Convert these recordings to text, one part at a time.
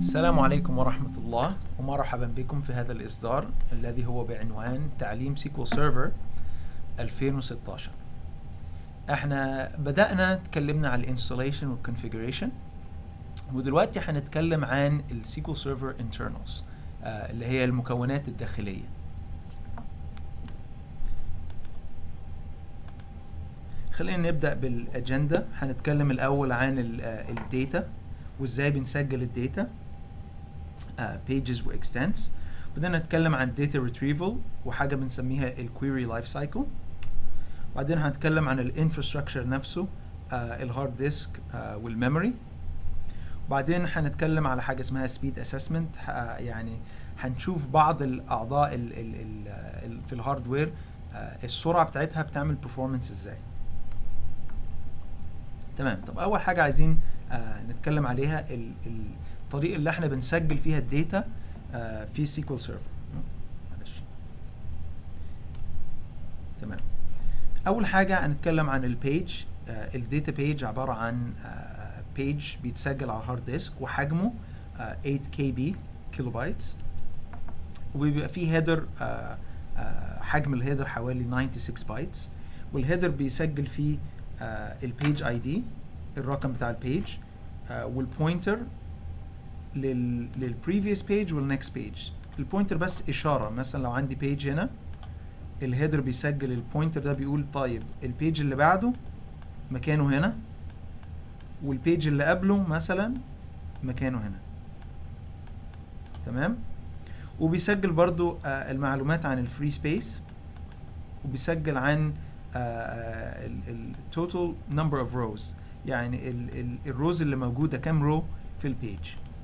السلام عليكم ورحمة الله ومرحبا بكم في هذا الإصدار الذي هو بعنوان تعليم سيكوال سيرفر 2016 احنا بدأنا اتكلمنا على الانستليشن والكونفيجريشن ودلوقتي هنتكلم عن السيكوال سيرفر انترنالز اللي هي المكونات الداخلية خلينا نبدأ بالأجندة هنتكلم الأول عن الداتا وازاي بنسجل الداتا pages و extents بعدين نتكلم عن data retrieval وحاجة بنسميها الquery life cycle بعدين هنتكلم عن الانفراستراكشر نفسه الهارد ديسك والميموري وبعدين هنتكلم على حاجة اسمها speed assessment يعني هنشوف بعض الأعضاء ال ال ال في الهاردوير السرعة بتاعتها بتعمل performance ازاي تمام طب أول حاجة عايزين آه نتكلم عليها ال الطريقه اللي احنا بنسجل فيها الداتا آه في سيكوال سيرفر معلش تمام اول حاجه هنتكلم عن البيج آه الداتا بيج عباره عن بيج بيتسجل على الهارد ديسك وحجمه 8 كي بي كيلو بايتس وبيبقى فيه هيدر حجم الهيدر حوالي 96 بايتس والهيدر بيسجل فيه البيج اي دي الرقم بتاع البيج آه والبوينتر لل للبريفيوس بيج والنكست بيج البوينتر بس اشاره مثلا لو عندي بيج هنا الهيدر بيسجل البوينتر ده بيقول طيب البيج اللي بعده مكانه هنا والبيج اللي قبله مثلا مكانه هنا تمام وبيسجل برضو آه المعلومات عن الفري سبيس وبيسجل عن التوتال نمبر اوف روز يعني ال ال الروز اللي موجودة كام رو في البيج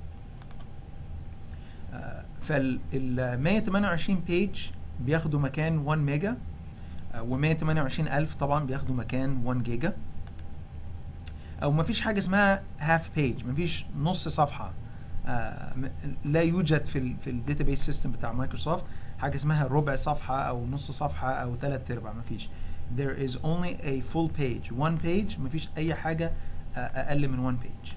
آه فال 128 بيج بياخدوا مكان 1 ميجا آه و 128 ألف طبعا بياخدوا مكان 1 جيجا أو مفيش حاجة اسمها هاف بيج مفيش نص صفحة آه لا يوجد في ال في الداتابيس سيستم بتاع مايكروسوفت حاجة اسمها ربع صفحة أو نص صفحة أو ثلاث أرباع مفيش there is only a full page one page مفيش اي حاجة اقل من one page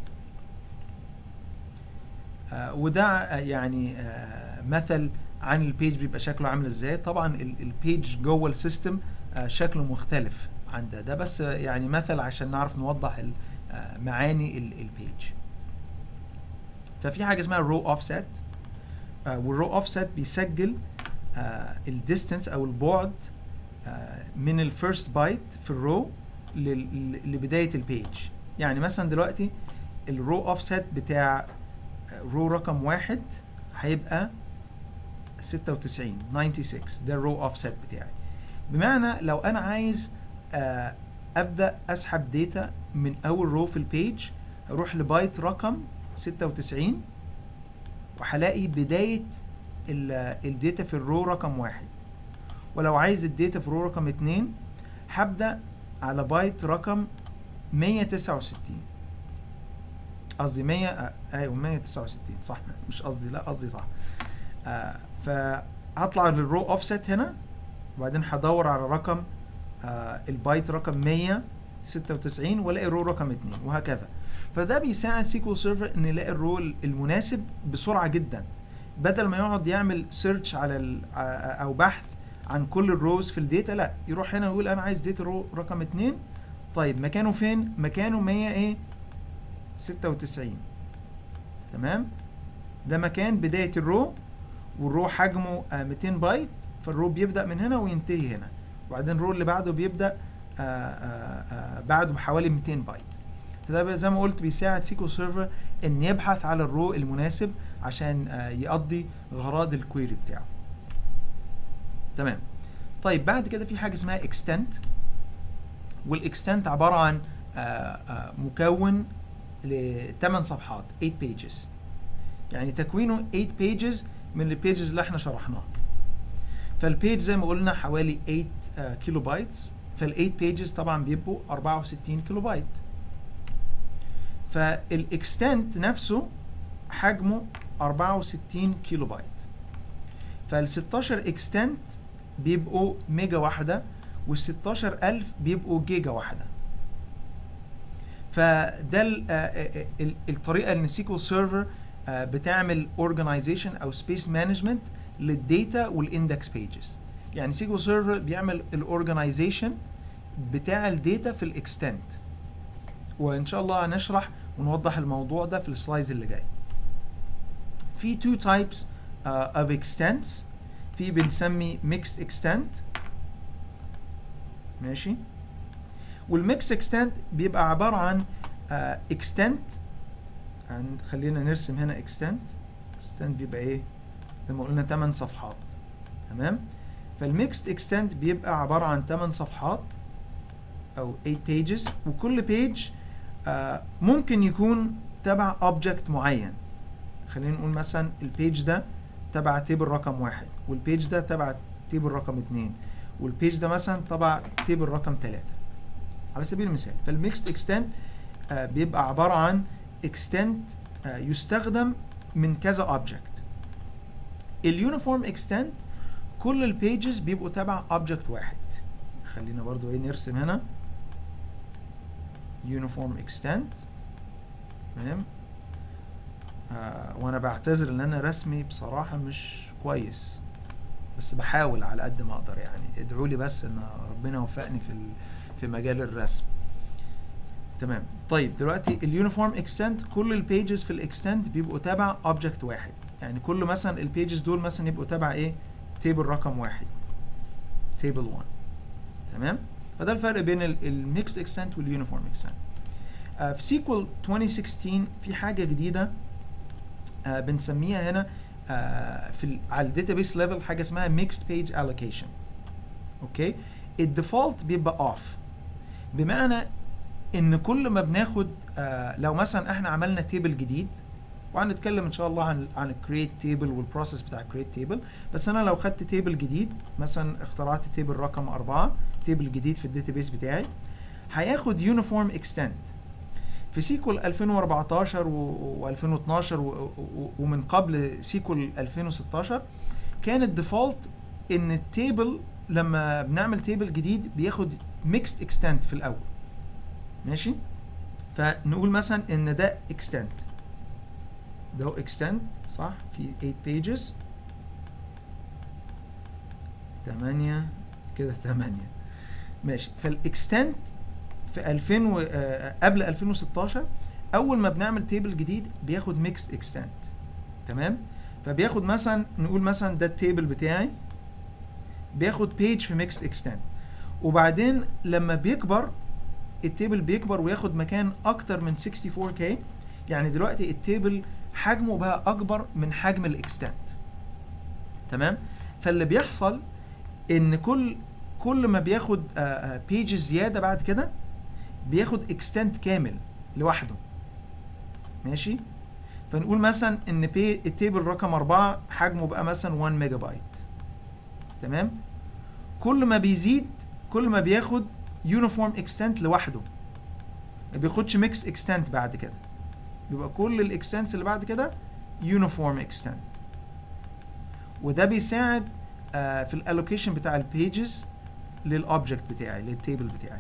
uh, وده يعني uh, مثل عن البيج بيبقى شكله عامل ازاي طبعا البيج جوه السيستم uh, شكله مختلف عن ده ده بس يعني مثل عشان نعرف نوضح معاني البيج ففي حاجه اسمها رو اوفست والرو اوفست بيسجل الديستنس او البعد من الفيرست بايت في الرو لبدايه البيج يعني مثلا دلوقتي الرو اوفست بتاع رو رقم واحد هيبقى 96 96 ده الرو اوفست بتاعي بمعنى لو انا عايز ابدا اسحب داتا من اول رو في البيج اروح لبايت رقم 96 وهلاقي بدايه الداتا في الرو رقم واحد ولو عايز الداتا في رو رقم 2 هبدا على بايت رقم 169 قصدي 100 ايوه 169 صح مش قصدي لا قصدي صح آه فهطلع للرو اوفست هنا وبعدين هدور على رقم آه البايت رقم 196 والاقي الرو رقم 2 وهكذا فده بيساعد سيكوال سيرفر ان يلاقي الرو المناسب بسرعه جدا بدل ما يقعد يعمل سيرش على او بحث عن كل الروز في الداتا لا يروح هنا ويقول انا عايز داتا رو رقم 2 طيب مكانه فين مكانه 100 ايه 96 تمام ده مكان بدايه الرو والرو حجمه آه 200 بايت فالرو بيبدا من هنا وينتهي هنا وبعدين الرو اللي بعده بيبدا آآ آآ بعده بحوالي 200 بايت فده زي ما قلت بيساعد سيكو سيرفر ان يبحث على الرو المناسب عشان يقضي غراض الكويري بتاعه تمام طيب بعد كده في حاجه اسمها اكستنت والاكستنت عباره عن آآ آآ مكون ل 8 صفحات 8 pages يعني تكوينه 8 pages من البيجز اللي احنا شرحناها فالبيج زي ما قلنا حوالي 8 كيلو بايتس فال 8 pages طبعا بيبقوا 64 كيلو بايت فالاكستنت نفسه حجمه 64 كيلو بايت فال 16 اكستنت بيبقوا ميجا واحدة وال 16000 بيبقوا جيجا واحدة فده الطريقة ان سيكول سيرفر آه، بتعمل organization او space management للداتا والاندكس بيجز يعني سيكوال سيرفر بيعمل الاورجنايزيشن بتاع الداتا في الاكستنت وان شاء الله هنشرح ونوضح الموضوع ده في السلايدز اللي جاي في two types uh, of extents في بنسمي mixed extent ماشي والميكس extent بيبقى عبارة عن uh, extent عند خلينا نرسم هنا extent extent بيبقى ايه زي ما قلنا 8 صفحات تمام فالميكست اكستنت بيبقى عبارة عن 8 صفحات او 8 pages وكل page آه ممكن يكون تبع object معين خلينا نقول مثلا البيج ده تبع تيبل رقم واحد والبيج ده تبع تيبل رقم اتنين والبيج ده مثلا تبع تيبل رقم تلاتة على سبيل المثال فالميكست اكستنت آه بيبقى عبارة عن اكستنت آه يستخدم من كذا object اليونيفورم اكستنت كل البيجز بيبقوا تبع object واحد خلينا برضو ايه نرسم هنا uniform extent تمام آه وانا بعتذر ان انا رسمي بصراحة مش كويس بس بحاول على قد ما اقدر يعني ادعوا لي بس ان ربنا يوفقني في في مجال الرسم تمام طيب دلوقتي اليونيفورم اكستنت كل البيجز في الاكستنت بيبقوا تبع object واحد يعني كل مثلا البيجز دول مثلا يبقوا تبع ايه تيبل رقم واحد تيبل 1 تمام فده الفرق بين الميكس اكستنت واليونيفورم اكستنت في سيكوال 2016 في حاجه جديده آه بنسميها هنا آه في على الداتابيس ليفل حاجه اسمها ميكست بيج الوكيشن اوكي الديفولت بيبقى اوف بمعنى ان كل ما بناخد آه لو مثلا احنا عملنا تيبل جديد وهنتكلم ان شاء الله عن عن الكريت تيبل والبروسيس بتاع الكريت تيبل بس انا لو خدت تيبل جديد مثلا اخترعت تيبل رقم أربعة تيبل جديد في الداتابيس بتاعي هياخد يونيفورم اكستنت في سيكول 2014 و2012 ومن قبل سيكول 2016 كان الديفولت ان التيبل لما بنعمل تيبل جديد بياخد ميكست اكستنت في الاول ماشي فنقول مثلا ان ده اكستنت ده extend صح في 8 pages 8 كده 8 ماشي فالاكستنت في 2000 و... آه قبل 2016 اول ما بنعمل تيبل جديد بياخد ميكست اكستنت تمام فبياخد مثلا نقول مثلا ده التيبل بتاعي بياخد بيج في ميكست اكستنت وبعدين لما بيكبر التيبل بيكبر وياخد مكان اكتر من 64k يعني دلوقتي التيبل حجمه بقى اكبر من حجم الاكستنت تمام فاللي بيحصل ان كل كل ما بياخد بيجز زياده بعد كده بياخد اكستنت كامل لوحده ماشي فنقول مثلا ان بي التيبل رقم أربعة حجمه بقى مثلا 1 ميجا بايت تمام كل ما بيزيد كل ما بياخد يونيفورم اكستنت لوحده ما بياخدش ميكس اكستنت بعد كده بيبقى كل الاكستنس اللي بعد كده يونيفورم اكستنت وده بيساعد آه في الالوكيشن بتاع البيجز للاوبجكت بتاعي للتيبل بتاعي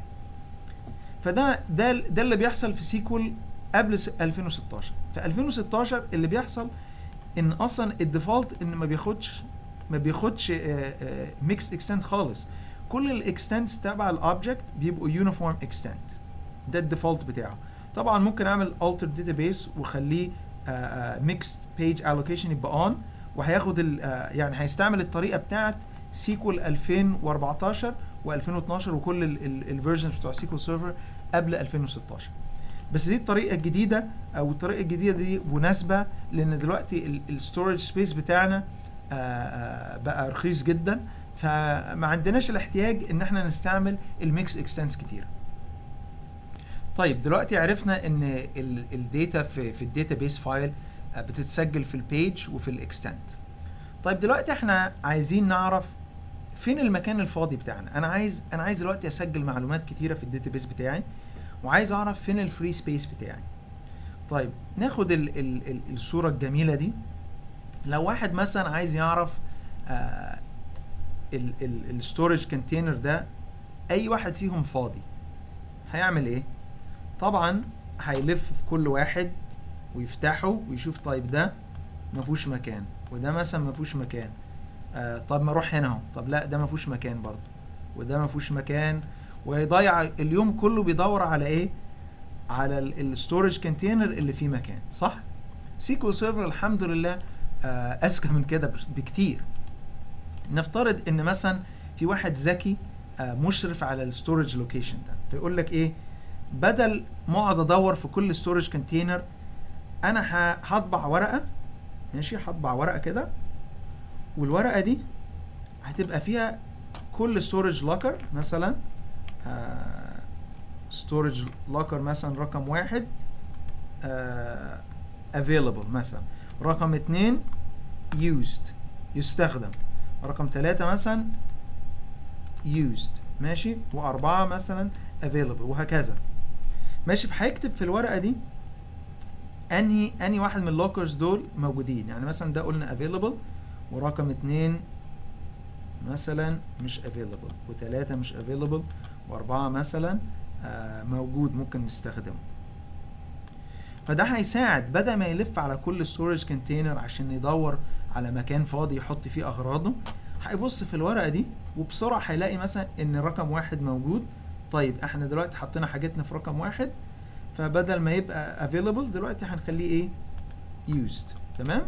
فده ده ده اللي بيحصل في سيكول قبل 2016 في 2016 اللي بيحصل ان اصلا الديفولت ان ما بياخدش ما بياخدش ميكس اكستنت خالص كل الاكستنتس تبع الاوبجكت بيبقوا يونيفورم اكستنت ده الديفولت بتاعه طبعا ممكن اعمل alter database واخليه mixed page allocation يبقى on وهياخد يعني هيستعمل الطريقه بتاعت سيكول 2014 و2012 وكل الفيرجنز بتوع سيكول سيرفر قبل 2016 بس دي الطريقه الجديده او الطريقه الجديده دي مناسبه لان دلوقتي الستورج سبيس بتاعنا بقى رخيص جدا فما عندناش الاحتياج ان احنا نستعمل الميكس اكستنس كتير طيب دلوقتي عرفنا ان الداتا في في الداتابيس فايل بتتسجل في البيج وفي الاكستنت طيب دلوقتي احنا عايزين نعرف فين المكان الفاضي بتاعنا انا عايز انا عايز دلوقتي اسجل معلومات كتيره في الداتابيس بتاعي وعايز اعرف فين الفري سبيس بتاعي طيب ناخد ال ال ال الصوره الجميله دي لو واحد مثلا عايز يعرف آه الستورج كونتينر ده اي واحد فيهم فاضي هيعمل ايه طبعا هيلف في كل واحد ويفتحه ويشوف طيب ده ما فيهوش مكان وده مثلا ما فيهوش مكان آه طب ما اروح هنا اهو طب لا ده ما فيهوش مكان برضه وده ما فيهوش مكان ويضيع اليوم كله بيدور على ايه على الستورج كونتينر اللي فيه مكان صح سيكول سيرفر الحمد لله آه اذكى من كده بكتير نفترض ان مثلا في واحد ذكي آه مشرف على الستورج لوكيشن ده فيقول لك ايه بدل ما اقعد ادور في كل ستورج كونتينر انا هطبع ورقه ماشي هطبع ورقه كده والورقه دي هتبقى فيها كل ستورج لوكر مثلا ستورج لوكر مثلا رقم واحد افيلبل uh, مثلا رقم اتنين used يستخدم رقم ثلاثة مثلا used ماشي وأربعة مثلا available وهكذا ماشي فهيكتب في الورقة دي انهي انهي واحد من اللوكرز دول موجودين يعني مثلا ده قلنا available ورقم اتنين مثلا مش available وثلاثة مش available وأربعة مثلا آه موجود ممكن نستخدمه فده هيساعد بدل ما يلف على كل ستورج كونتينر عشان يدور على مكان فاضي يحط فيه أغراضه هيبص في الورقة دي وبسرعة هيلاقي مثلا إن رقم واحد موجود طيب احنا دلوقتي حطينا حاجتنا في رقم واحد فبدل ما يبقى available دلوقتي هنخليه ايه used تمام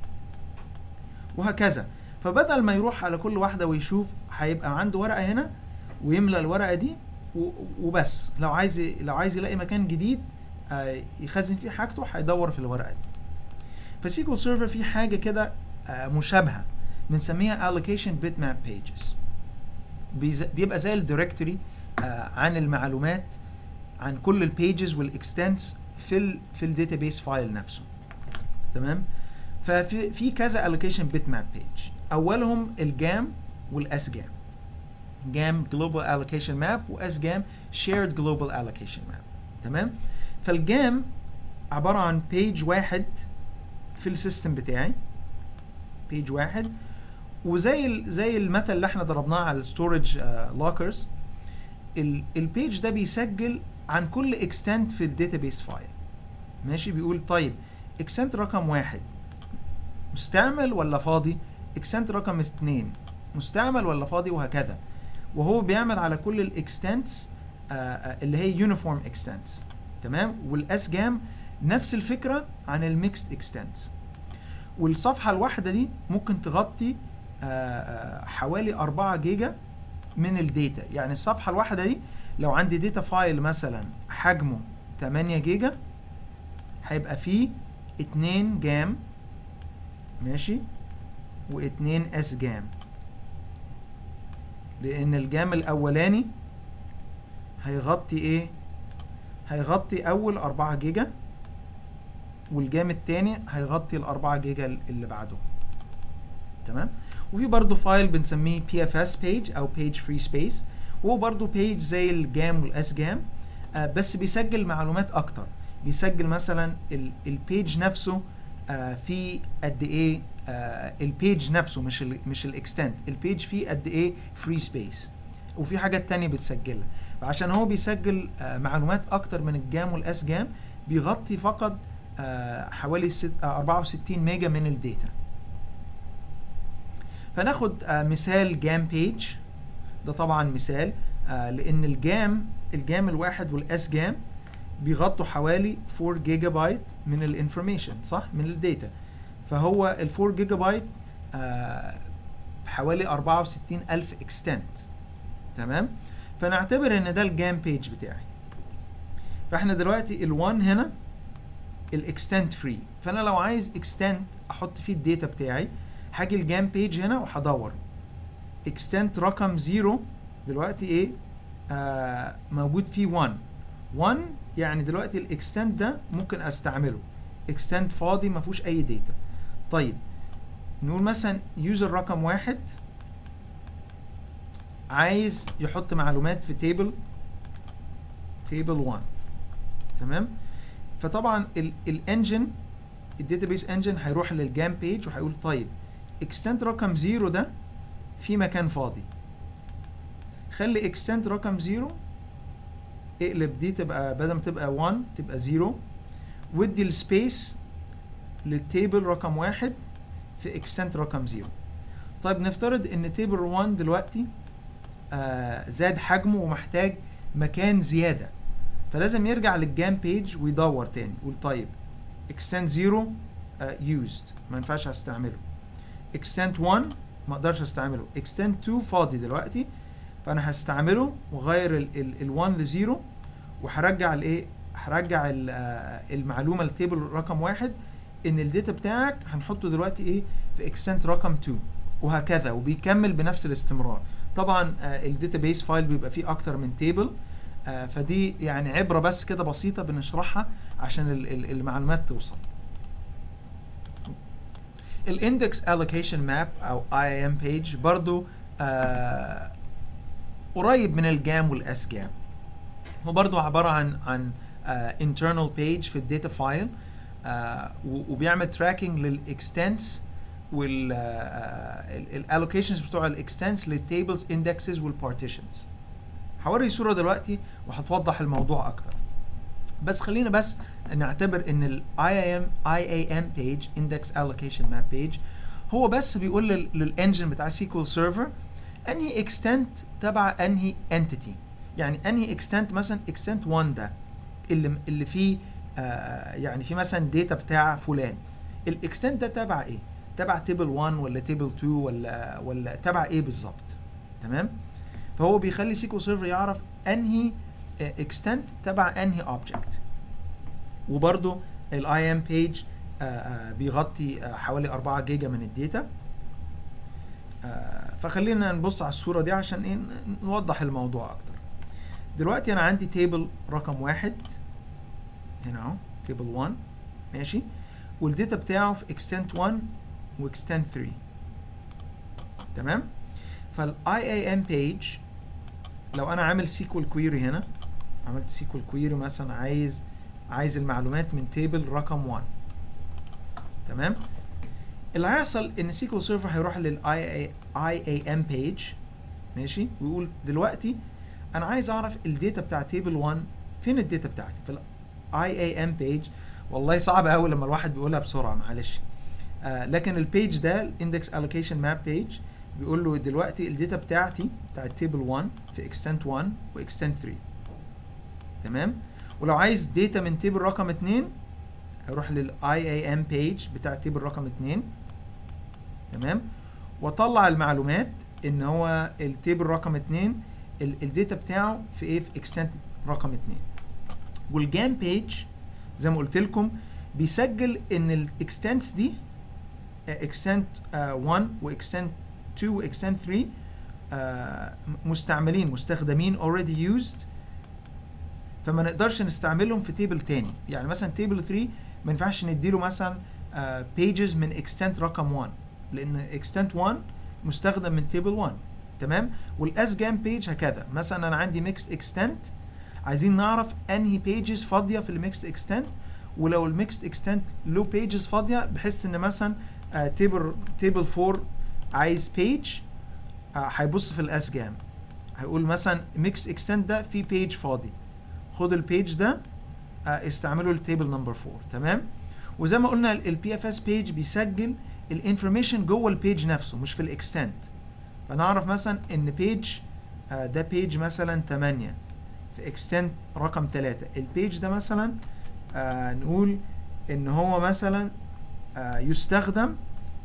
وهكذا فبدل ما يروح على كل واحدة ويشوف هيبقى عنده ورقة هنا ويملى الورقة دي وبس لو عايز لو عايز يلاقي مكان جديد يخزن فيه حاجته هيدور في الورقة دي فسيكول سيرفر فيه حاجة كده مشابهة بنسميها allocation bitmap pages بيبقى زي الدايركتوري عن المعلومات عن كل البيجز والاكستنتس في ال في الداتابيس فايل نفسه تمام ففي في كذا allocation bitmap page اولهم الجام والاس جام جام global allocation map واس جام shared global allocation map تمام فالجام عباره عن بيج واحد في السيستم بتاعي بيج واحد وزي ال زي المثل اللي احنا ضربناه على الستورج لوكرز البيج ده بيسجل عن كل اكستنت في الداتابيس فايل ماشي بيقول طيب اكستنت رقم واحد مستعمل ولا فاضي اكستنت رقم اتنين مستعمل ولا فاضي وهكذا وهو بيعمل على كل الاكستنتس اللي هي يونيفورم اكستنتس تمام والاس جام نفس الفكره عن الميكست اكستنتس والصفحه الواحده دي ممكن تغطي حوالي 4 جيجا من الداتا يعني الصفحه الواحده دي لو عندي داتا فايل مثلا حجمه 8 جيجا هيبقى فيه 2 جام ماشي و2 اس جام لان الجام الاولاني هيغطي ايه هيغطي اول 4 جيجا والجام التاني هيغطي ال 4 جيجا اللي بعده تمام وفي برضه فايل بنسميه PFS page او page free space وهو برضه page زي الجام والاس جام آه بس بيسجل معلومات اكتر بيسجل مثلا البيج نفسه آه في قد ايه آه البيج نفسه مش ال مش الاكستنت البيج فيه قد ايه فري سبيس وفي حاجات تانية بتسجلها فعشان هو بيسجل آه معلومات اكتر من الجام والاس جام بيغطي فقط آه حوالي ست آه 64 ميجا من الداتا فناخد آه مثال جام بيج ده طبعا مثال آه لان الجام الجام الواحد والاس جام بيغطوا حوالي 4 جيجا بايت من الانفورميشن صح من الداتا فهو ال 4 جيجا بايت آه حوالي 64 الف اكستنت تمام فنعتبر ان ده الجام بيج بتاعي فاحنا دلوقتي ال1 هنا الاكستنت فري فانا لو عايز اكستنت احط فيه الداتا بتاعي هاجي الجام بيج هنا وهدور اكستنت رقم 0 دلوقتي ايه آه موجود فيه 1 1 يعني دلوقتي الاكستنت ده ممكن استعمله اكستنت فاضي ما فيهوش اي داتا طيب نقول مثلا يوزر رقم واحد عايز يحط معلومات في تيبل تيبل 1 تمام فطبعا الانجن الداتابيس انجن هيروح للجام بيج وهيقول طيب اكستنت رقم 0 ده في مكان فاضي خلي اكستنت رقم 0 اقلب دي تبقى بدل ما تبقى 1 تبقى 0 ودي السبيس للتيبل رقم واحد في اكستنت رقم زيرو طيب نفترض ان تيبل 1 دلوقتي آه زاد حجمه ومحتاج مكان زياده فلازم يرجع للجام بيج ويدور تاني يقول طيب extend 0 uh, used ما ينفعش استعمله extend 1 ما اقدرش استعمله extend 2 فاضي دلوقتي فانا هستعمله واغير ال 1 ل 0 وهرجع الايه هرجع ال- آه، المعلومه للتيبل رقم واحد ان الداتا بتاعك هنحطه دلوقتي ايه في extend رقم 2 وهكذا وبيكمل بنفس الاستمرار طبعا الداتا بيس فايل بيبقى فيه اكتر من تيبل آه، فدي يعني عبره بس كده بسيطه بنشرحها عشان ال- ال- المعلومات توصل الاندكس allocation ماب او IAM page برضو آه قريب من الجام والاس جام هو برضو عباره عن عن آه internal page في الداتا فايل آه و- وبيعمل tracking للاكستنس وال الالوكيشنز بتوع الاكستنس للتيبلز اندكسز والبارتيشنز هوري صوره دلوقتي وهتوضح الموضوع اكتر بس خلينا بس نعتبر ان ال IAM IAM page Index Allocation Map page هو بس بيقول لل- للانجن بتاع SQL Server انهي extent تبع انهي entity يعني انهي extent مثلا extent 1 ده اللي اللي فيه آه يعني في مثلا داتا بتاع فلان الاكستنت ده تبع ايه؟ تبع تيبل 1 ولا تيبل 2 ولا ولا تبع ايه بالظبط؟ تمام؟ فهو بيخلي سيكو سيرفر يعرف انهي اكستنت تبع انهي اوبجكت وبرده الاي ام بيج بيغطي آه، حوالي 4 جيجا من الداتا آه، فخلينا نبص على الصوره دي عشان ايه ن- نوضح الموضوع اكتر دلوقتي انا عندي تيبل رقم واحد هنا اهو تيبل 1 ماشي والداتا بتاعه في اكستنت 1 واكستنت 3 تمام فالاي اي ام بيج لو انا عامل سيكوال كويري هنا عملت سيكوال كويري مثلا عايز عايز المعلومات من تيبل رقم 1 تمام اللي هيحصل ان سيكوال سيرفر هيروح للاي اي ام بيج ماشي ويقول دلوقتي انا عايز اعرف الداتا بتاع تيبل 1 فين الداتا بتاعتي في الاي اي ام بيج والله صعب قوي لما الواحد بيقولها بسرعه معلش آه لكن البيج ده الاندكس الوكيشن ماب بيج بيقول له دلوقتي الداتا بتاعتي بتاعت تيبل 1 في اكستنت 1 واكستنت 3 تمام ولو عايز داتا من تيبل رقم 2 هروح للاي اي ام بيج بتاع تيبل رقم 2 تمام واطلع المعلومات ان هو التيبل رقم 2 ال- الداتا بتاعه في ايه في اكستنت رقم 2 والجام بيج زي ما قلت لكم بيسجل ان الاكستنتس دي اكستنت 1 واكستنت 2 واكستنت 3 آه، مستعملين مستخدمين already used فما نقدرش نستعملهم في تيبل تاني يعني مثلا تيبل 3 ما ينفعش نديله مثلا بيجز من اكستنت رقم 1 لان اكستنت 1 مستخدم من تيبل 1 تمام والاس جام بيج هكذا مثلا انا عندي ميكس اكستنت عايزين نعرف انهي بيجز فاضيه في الميكس اكستنت ولو الميكس اكستنت له بيجز فاضيه بحيث ان مثلا تيبل تيبل 4 عايز بيج هيبص في الاس جام هيقول مثلا ميكس اكستنت ده فيه بيج فاضي خد البيج ده آه، استعمله للتيبل نمبر 4 تمام وزي ما قلنا البي اف اس بيج بيسجل الانفورميشن جوه البيج نفسه مش في الاكستنت فنعرف مثلا ان بيج آه، ده بيج مثلا 8 في اكستنت رقم 3 البيج ده مثلا آه نقول ان هو مثلا آه يستخدم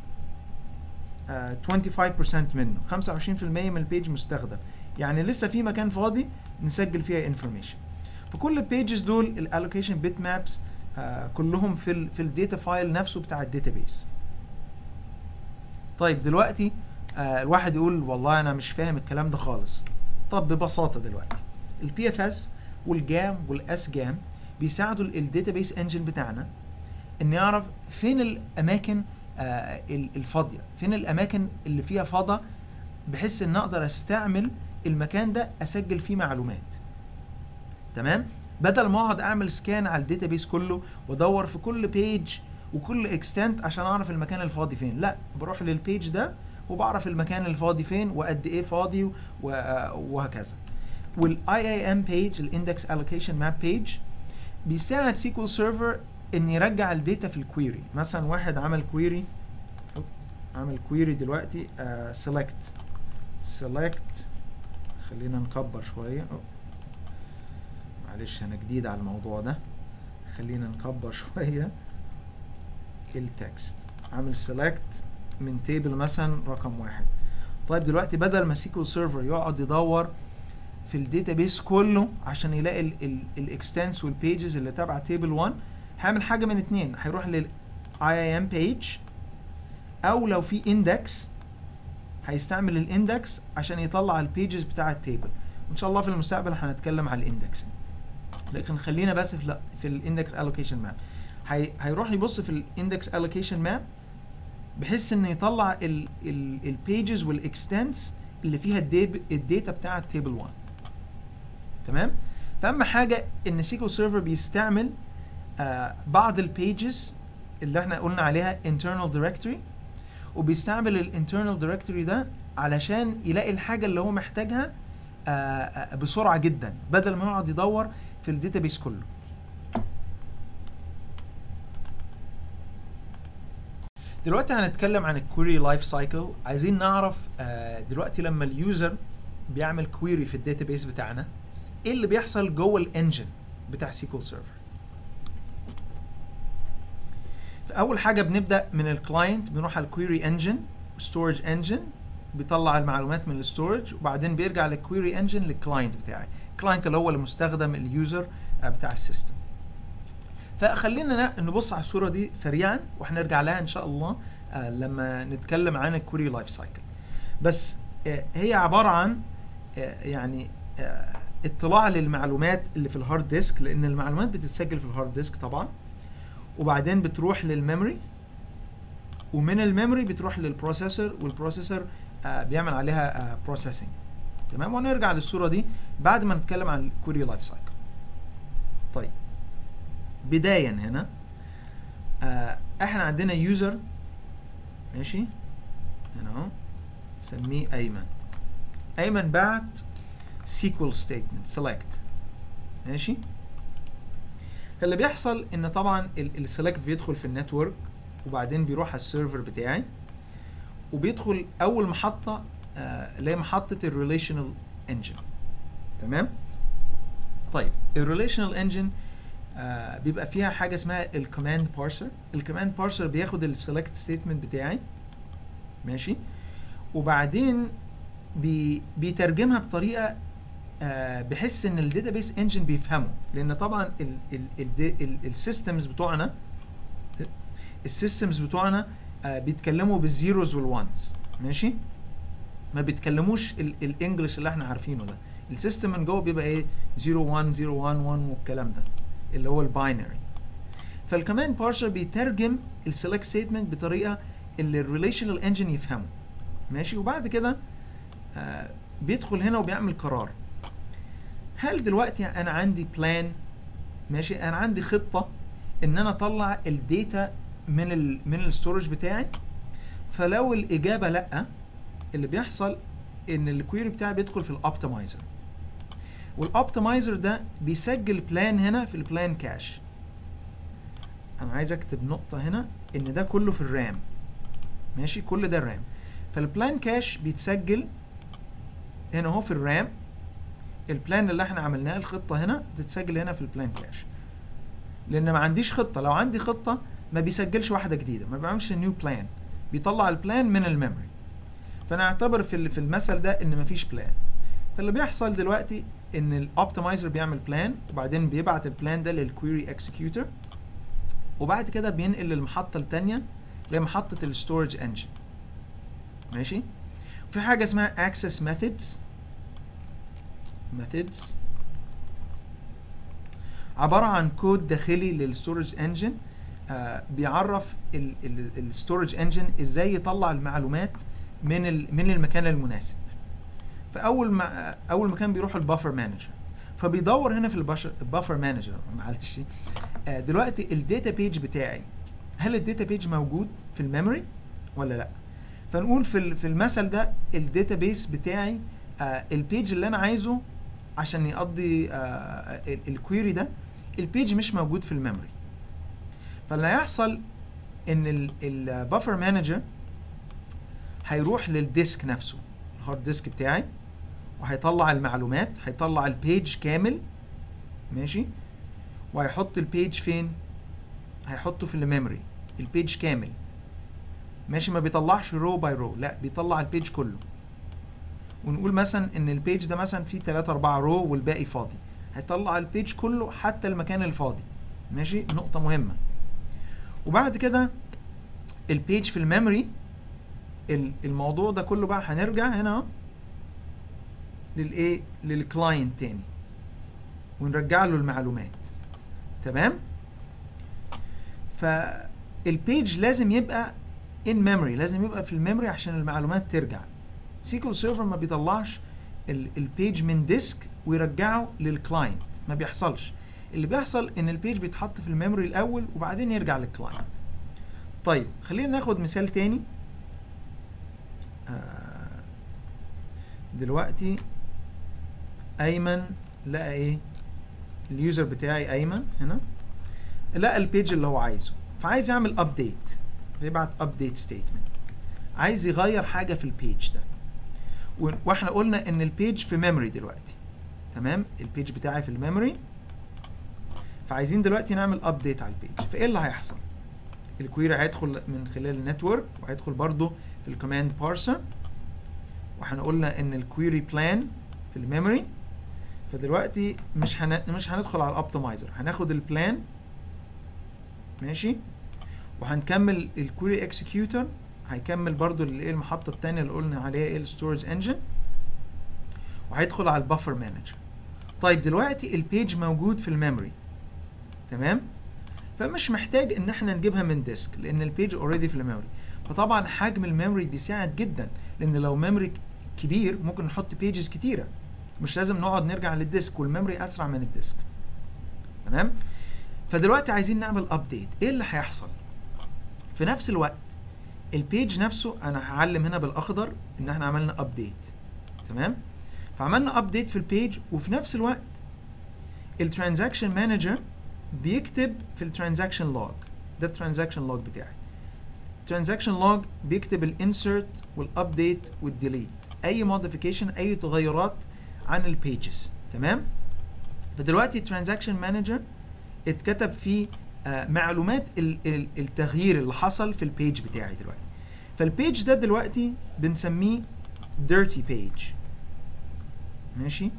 آه 25% منه 25% من البيج مستخدم يعني لسه في مكان فاضي نسجل فيها انفورميشن فكل البيجز دول الالوكيشن بيت مابس كلهم في ال في الداتا فايل نفسه بتاع الداتابيس طيب دلوقتي آه الواحد يقول والله انا مش فاهم الكلام ده خالص طب ببساطه دلوقتي البي اف اس والجام والاس جام بيساعدوا الداتابيس انجن بتاعنا ان يعرف فين الاماكن آه ال- الفاضيه فين الاماكن اللي فيها فضا بحيث ان اقدر استعمل المكان ده اسجل فيه معلومات تمام بدل ما اقعد اعمل سكان على الداتابيس كله وادور في كل بيج وكل اكستنت عشان اعرف المكان الفاضي فين لا بروح للبيج ده وبعرف المكان الفاضي فين وقد ايه فاضي و- آه، وهكذا والاي اي ام بيج الاندكس الوكيشن ماب بيج بيساعد سيكوال سيرفر ان يرجع الداتا في الكويري مثلا واحد عمل كويري عمل كويري دلوقتي سيلكت سيلكت خلينا نكبر شويه أوه. معلش انا جديد على الموضوع ده خلينا نكبر شويه التكست عامل سيلكت من تيبل مثلا رقم واحد طيب دلوقتي بدل ما سيكول سيرفر يقعد يدور في الداتابيس كله عشان يلاقي الاكستنس والبيجز اللي تبع تيبل 1 هيعمل حاجه من اتنين هيروح لل IIM page او لو في اندكس هيستعمل الاندكس عشان يطلع البيجز بتاع التيبل وان شاء الله في المستقبل هنتكلم على الاندكس لكن خلينا بس في في الاندكس الوكيشن ماب هيروح يبص في الاندكس الوكيشن ماب بحيث ان يطلع البيجز والاكستنس اللي فيها الداتا بتاع التيبل 1 تمام فاهم حاجه ان سيكول سيرفر بيستعمل آه بعض البيجز اللي احنا قلنا عليها internal directory وبيستعمل الانترنال دايركتوري ده علشان يلاقي الحاجه اللي هو محتاجها آه آه بسرعه جدا بدل ما يقعد يدور في الداتابيس كله دلوقتي هنتكلم عن الكويري لايف سايكل عايزين نعرف آه دلوقتي لما اليوزر بيعمل كويري في الداتابيس بتاعنا ايه اللي بيحصل جوه الانجن بتاع سيكول سيرفر اول حاجه بنبدا من الكلاينت بنروح على الكويري انجن ستورج انجن بيطلع المعلومات من الستورج وبعدين بيرجع للكويري انجن للكلاينت بتاعي الكلاينت اللي هو المستخدم اليوزر بتاع السيستم فخلينا نبص على الصوره دي سريعا وهنرجع لها ان شاء الله آه لما نتكلم عن الكويري لايف سايكل بس آه هي عباره عن آه يعني اطلاع للمعلومات اللي في الهارد ديسك لان المعلومات بتتسجل في الهارد ديسك طبعا وبعدين بتروح للميموري ومن الميموري بتروح للبروسيسور والبروسيسور آه بيعمل عليها بروسيسنج آه تمام ونرجع للصوره دي بعد ما نتكلم عن الكوري لايف سايكل طيب بداية هنا آه احنا عندنا يوزر ماشي هنا اهو نسميه ايمن ايمن بعت SQL statement select ماشي فاللي بيحصل ان طبعا السلكت بيدخل في النتورك وبعدين بيروح على السيرفر بتاعي وبيدخل اول محطه آه اللي هي محطه الريليشنال انجن تمام طيب الريليشنال انجن آه بيبقى فيها حاجه اسمها الكوماند بارسر الكوماند بارسر بياخد السلكت ستيتمنت بتاعي ماشي وبعدين بي بيترجمها بطريقه آه بحيث ان الداتابيس انجن بيفهمه لان طبعا السيستمز بتوعنا السيستمز بتوعنا آه بيتكلموا بالزيروز والوانز ماشي ما بيتكلموش الانجلش اللي احنا عارفينه ده السيستم من جوه بيبقى ايه 0 1 0 1 1 والكلام ده اللي هو الباينري فالكمان بارسر بيترجم السلكت ستيتمنت بطريقه اللي الريليشنال انجن يفهمه ماشي وبعد كده آه بيدخل هنا وبيعمل قرار هل دلوقتي انا عندي بلان ماشي انا عندي خطه ان انا اطلع الداتا من ال من الستورج بتاعي فلو الاجابه لا اللي بيحصل ان الكويري بتاعي بيدخل في الاوبتمايزر والاوبتمايزر ده بيسجل بلان هنا في البلان كاش انا عايز اكتب نقطه هنا ان ده كله في الرام ماشي كل ده الرام فالبلان كاش بيتسجل هنا اهو في الرام البلان اللي احنا عملناه الخطه هنا بتتسجل هنا في البلان كاش لان ما عنديش خطه لو عندي خطه ما بيسجلش واحده جديده ما بيعملش نيو بلان بيطلع البلان من الميموري فانا اعتبر في في المثل ده ان مفيش بلان فاللي بيحصل دلوقتي ان الاوبتمايزر بيعمل بلان وبعدين بيبعت البلان ده للكويري اكسكيوتر وبعد كده بينقل للمحطه الثانيه اللي هي محطه الستورج انجن ماشي في حاجه اسمها access methods methods عباره عن كود داخلي للستورج انجن آه بيعرف الستورج انجن ازاي يطلع المعلومات من من المكان المناسب فاول ما اول مكان بيروح البافر مانجر فبيدور هنا في البافر مانجر معلش آه دلوقتي الداتا بيج بتاعي هل الداتا بيج موجود في الميموري ولا لا فنقول في في المثل ده الداتا بيس بتاعي آه البيج اللي انا عايزه عشان يقضي آه الكويري ده البيج مش موجود في الميموري فاللي هيحصل ان البفر مانجر هيروح للديسك نفسه الهارد ديسك بتاعي وهيطلع المعلومات هيطلع البيج كامل ماشي وهيحط البيج فين هيحطه في الميموري البيج كامل ماشي ما بيطلعش رو باي رو لا بيطلع البيج كله ونقول مثلا ان البيج ده مثلا فيه 3 4 رو والباقي فاضي هيطلع البيج كله حتى المكان الفاضي ماشي نقطة مهمة وبعد كده البيج في الميموري ال- الموضوع ده كله بقى هنرجع هنا اهو للايه للكلاينت تاني ونرجع له المعلومات تمام فالبيج لازم يبقى ان ميموري لازم يبقى في الميموري عشان المعلومات ترجع سيكول سيرفر ما بيطلعش البيج من ديسك ويرجعه للكلاينت ما بيحصلش اللي بيحصل ان البيج بيتحط في الميموري الاول وبعدين يرجع للكلاينت طيب خلينا ناخد مثال تاني آه، دلوقتي ايمن لقى ايه اليوزر بتاعي ايمن هنا لقى البيج اللي هو عايزه فعايز يعمل ابديت بيبعت ابديت ستيتمنت عايز يغير حاجه في البيج ده و- واحنا قلنا ان البيج في ميموري دلوقتي تمام البيج بتاعي في الميموري فعايزين دلوقتي نعمل ابديت على البيج فايه اللي هيحصل الكويري هيدخل من خلال النتورك وهيدخل برضو في الكوماند بارسر واحنا قلنا ان الكويري بلان في الميموري فدلوقتي مش هن... مش هندخل على الاوبتمايزر هناخد البلان ماشي وهنكمل الكويري اكسكيوتر هيكمل برضو الايه المحطه الثانيه اللي قلنا عليها ايه الستورج انجن وهيدخل على البفر مانجر طيب دلوقتي البيج موجود في الميموري تمام فمش محتاج ان احنا نجيبها من ديسك لان البيج اوريدي في الميموري فطبعا حجم الميموري بيساعد جدا لان لو ميموري كبير ممكن نحط بيجز كتيره مش لازم نقعد نرجع للديسك والميموري اسرع من الديسك تمام فدلوقتي عايزين نعمل ابديت ايه اللي هيحصل في نفس الوقت البيج نفسه انا هعلم هنا بالاخضر ان احنا عملنا ابديت تمام فعملنا ابديت في البيج وفي نفس الوقت الترانزاكشن مانجر بيكتب في الترانزاكشن لوج ده الترانزاكشن لوج بتاعي الترانزاكشن لوج بيكتب الانسرت والابديت والديليت اي موديفيكيشن اي تغيرات عن البيجز تمام فدلوقتي الترانزاكشن مانجر اتكتب فيه آه معلومات ال- ال- التغيير اللي حصل في البيج بتاعي دلوقتي فالبيج ده دلوقتي بنسميه dirty page ماشي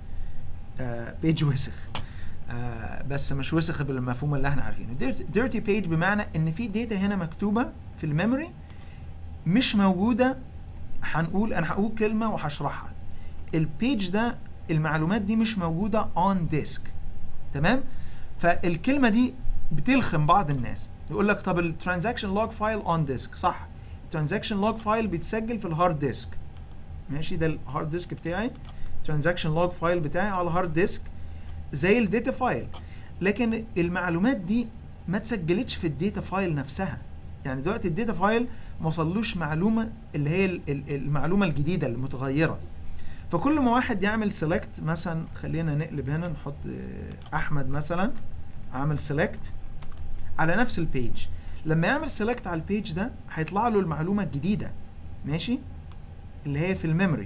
آه بيج وسخ آه بس مش وسخ بالمفهوم اللي احنا عارفينه dirty page بمعنى ان في داتا هنا مكتوبه في الميموري مش موجوده هنقول انا هقول كلمه وهشرحها البيج ده المعلومات دي مش موجوده اون ديسك تمام فالكلمه دي بتلخم بعض الناس يقول لك طب الترانزاكشن لوج فايل اون ديسك صح الترانزاكشن لوج فايل بيتسجل في الهارد ديسك ماشي ده الهارد ديسك بتاعي ترانزاكشن لوج فايل بتاعي على الهارد ديسك زي الداتا فايل لكن المعلومات دي ما اتسجلتش في الداتا فايل نفسها يعني دلوقتي الداتا فايل ما وصلوش معلومه اللي هي ال- ال- المعلومه الجديده المتغيره فكل ما واحد يعمل سيلكت مثلا خلينا نقلب هنا نحط آه، احمد مثلا عامل سيلكت على نفس البيج لما يعمل سيلكت على البيج ده هيطلع له المعلومه الجديده ماشي اللي هي في الميموري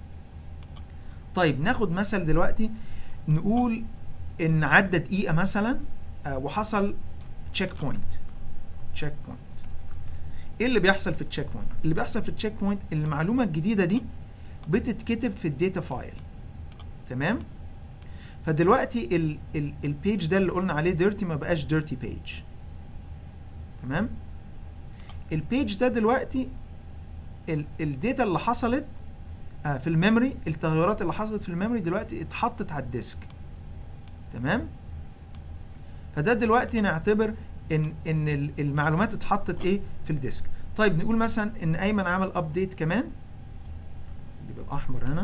طيب ناخد مثل دلوقتي نقول ان عدى دقيقه مثلا آه، وحصل تشيك بوينت تشيك بوينت ايه اللي بيحصل في التشيك بوينت اللي بيحصل في التشيك بوينت المعلومه الجديده دي بتتكتب في الداتا فايل تمام فدلوقتي ال ال البيج ده اللي قلنا عليه ديرتي ما بقاش ديرتي بيج تمام البيج ده دلوقتي ال الداتا اللي حصلت آه في الميموري التغيرات اللي حصلت في الميموري دلوقتي اتحطت على الديسك تمام فده دلوقتي نعتبر ان ان ال- المعلومات اتحطت ايه في الديسك طيب نقول مثلا ان ايمن عمل ابديت كمان يبقى الاحمر هنا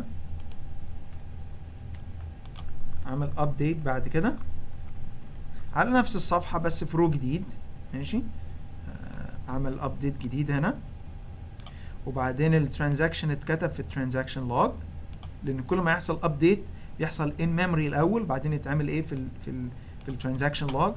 عمل ابديت بعد كده على نفس الصفحه بس في رو جديد ماشي آه عمل ابديت جديد هنا وبعدين الترانزاكشن اتكتب في الترانزاكشن لوج لان كل ما يحصل ابديت يحصل ان ميموري الاول بعدين يتعمل ايه في ال في ال في الترانزاكشن لوج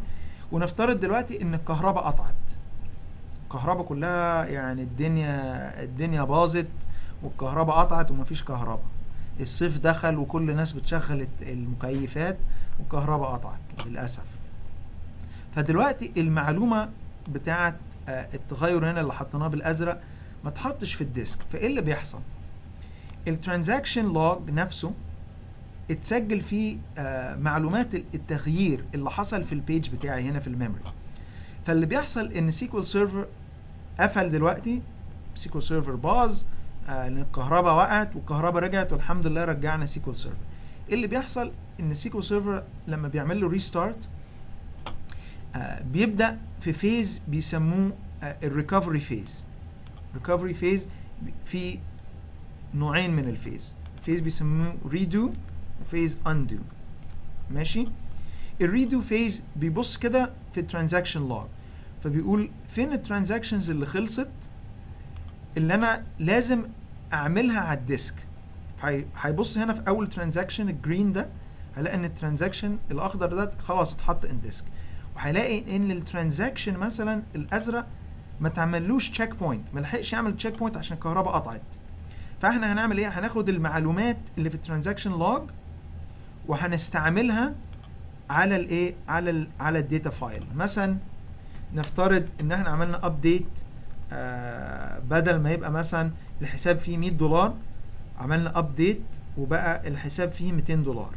ونفترض دلوقتي ان الكهرباء قطعت الكهرباء كلها يعني الدنيا الدنيا باظت والكهرباء قطعت ومفيش كهرباء الصيف دخل وكل الناس بتشغل المكيفات والكهرباء قطعت للاسف فدلوقتي المعلومه بتاعه التغير هنا اللي حطيناه بالازرق ما تحطش في الديسك فايه اللي بيحصل الترانزاكشن لوج نفسه اتسجل فيه آه معلومات التغيير اللي حصل في البيج بتاعي هنا في الميموري فاللي بيحصل ان سيكوال سيرفر قفل دلوقتي سيكوال سيرفر باظ آه لان الكهرباء وقعت والكهرباء رجعت والحمد لله رجعنا سيكوال سيرفر ايه اللي بيحصل ان سيكوال سيرفر لما بيعمل له ريستارت آه بيبدا في فيز بيسموه الريكفري فيز ريكفري فيز في نوعين من الفيز فيز بيسموه ريدو وفيز اندو ماشي الريدو فيز بيبص كده في الترانزاكشن لوج فبيقول فين الترانزاكشنز اللي خلصت اللي انا لازم اعملها على الديسك هيبص هنا في اول ترانزاكشن الجرين ده هلاقي ان الترانزاكشن الاخضر ده خلاص اتحط ان ديسك وهيلاقي ان الترانزاكشن مثلا الازرق ما تعملوش تشيك بوينت ما لحقش يعمل تشيك بوينت عشان الكهرباء قطعت فاحنا هنعمل ايه هناخد المعلومات اللي في الترانزاكشن لوج وهنستعملها على الايه على ال على الداتا فايل مثلا نفترض ان احنا عملنا ابديت آه بدل ما يبقى مثلا الحساب فيه 100 دولار عملنا ابديت وبقى الحساب فيه 200 دولار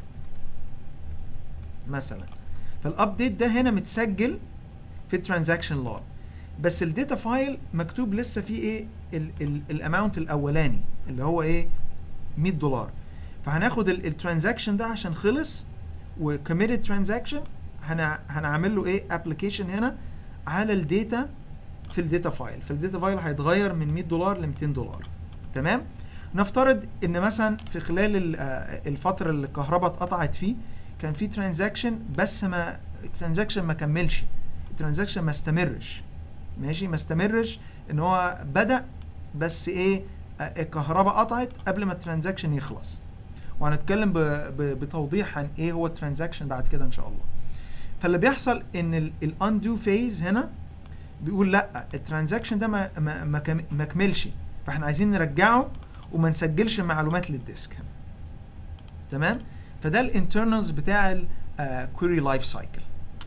مثلا فالابديت ده هنا متسجل في الترانزاكشن لوج بس الداتا فايل مكتوب لسه فيه ايه الاماونت الاولاني اللي هو ايه 100 دولار فهناخد الترانزاكشن ده عشان خلص وكوميتد ترانزاكشن هنعمل له ايه ابلكيشن هنا على الداتا في الداتا فايل فالداتا فايل هيتغير من 100 دولار ل 200 دولار تمام نفترض ان مثلا في خلال الفتره اللي الكهرباء اتقطعت فيه كان في ترانزاكشن بس ما الترانزاكشن ما كملش الترانزاكشن ما استمرش ماشي ما استمرش ان هو بدا بس ايه الكهرباء قطعت قبل ما الترانزاكشن يخلص وهنتكلم بتوضيح عن ايه هو الترانزاكشن بعد كده ان شاء الله فاللي بيحصل ان الاندو فيز هنا بيقول لا الترانزاكشن ده ما ما ما, ما كملش فاحنا عايزين نرجعه وما نسجلش معلومات للديسك هنا تمام فده الانترنالز بتاع الكويري لايف سايكل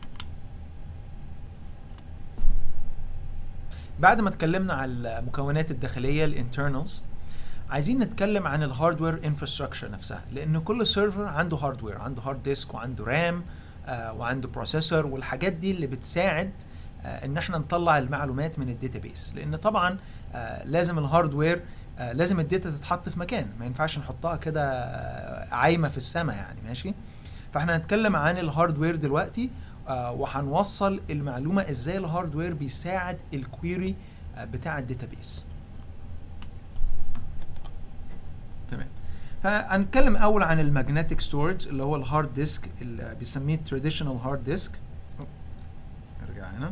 بعد ما اتكلمنا على المكونات الداخليه الانترنالز عايزين نتكلم عن الهاردوير انفراستراكشر نفسها لان كل سيرفر عنده هاردوير عنده هارد ديسك وعنده رام آه وعنده بروسيسور والحاجات دي اللي بتساعد آه ان احنا نطلع المعلومات من الداتابيس لان طبعا آه لازم الهاردوير آه لازم الداتا تتحط في مكان ما ينفعش نحطها كده آه عايمه في السماء يعني ماشي فاحنا هنتكلم عن الهاردوير دلوقتي آه وهنوصل المعلومه ازاي الهاردوير بيساعد الكويري آه بتاع الداتابيس تمام فهنتكلم اول عن الماجنتيك ستورج اللي هو الهارد ديسك اللي بيسميه تراديشنال هارد ديسك ارجع هنا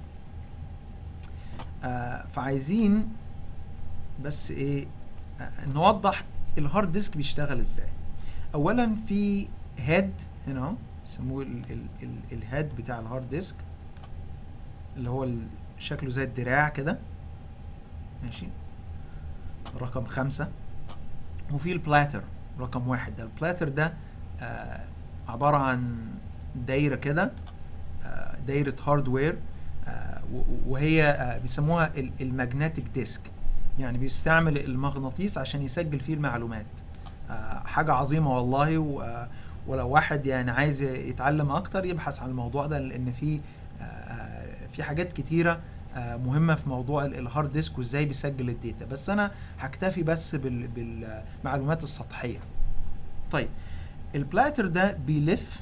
آه فعايزين بس ايه آه نوضح الهارد ديسك بيشتغل ازاي اولا في هيد هنا اهو بيسموه الهيد بتاع الهارد ديسك اللي هو شكله زي الدراع كده ماشي رقم خمسة وفي البلاتر رقم واحد ده البلاتر ده آه عبارة عن دايرة كده آه دايرة هاردوير آه وهي آه بيسموها الماجنتيك ديسك يعني بيستعمل المغناطيس عشان يسجل فيه المعلومات آه حاجة عظيمة والله و ولو واحد يعني عايز يتعلم اكتر يبحث عن الموضوع ده لان في آه في حاجات كتيره آه مهمه في موضوع الهارد ديسك وازاي بيسجل الداتا بس انا هكتفي بس بالمعلومات السطحيه طيب البلاتر ده بيلف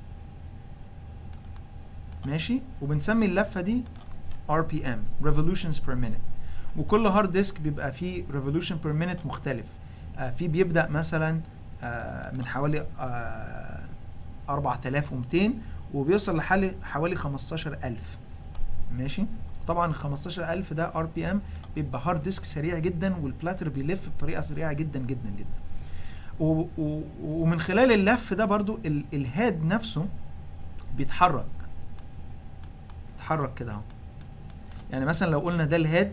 ماشي وبنسمي اللفه دي RPM revolutions per minute وكل هارد ديسك بيبقى فيه revolution per minute مختلف آه في بيبدا مثلا آه من حوالي آه 4200 وبيوصل لحوالي حوالي 15000 ماشي طبعا ال 15000 ده ار بي ام بيبقى هارد ديسك سريع جدا والبلاتر بيلف بطريقه سريعه جدا جدا جدا و و ومن خلال اللف ده برضو ال الهاد نفسه بيتحرك بيتحرك كده اهو يعني مثلا لو قلنا ده الهيد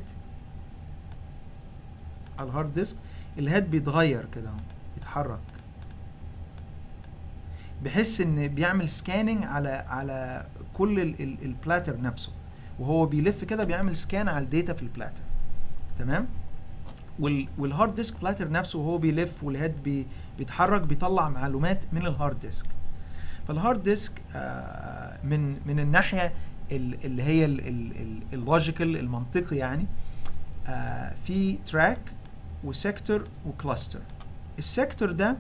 على الهارد ديسك الهيد بيتغير كده اهو بيتحرك بحيث ان بيعمل سكاننج على على كل ال- ال- البلاتر نفسه وهو بيلف كده بيعمل سكان على الداتا في البلاتر تمام وال والهارد ديسك بلاتر نفسه وهو بيلف والهيد بي بيتحرك بيطلع معلومات من الهارد ديسك فالهارد ديسك آه، من من الناحيه ال- اللي هي اللوجيكال المنطقي يعني آه، في تراك وسيكتور وكلاستر السيكتور ده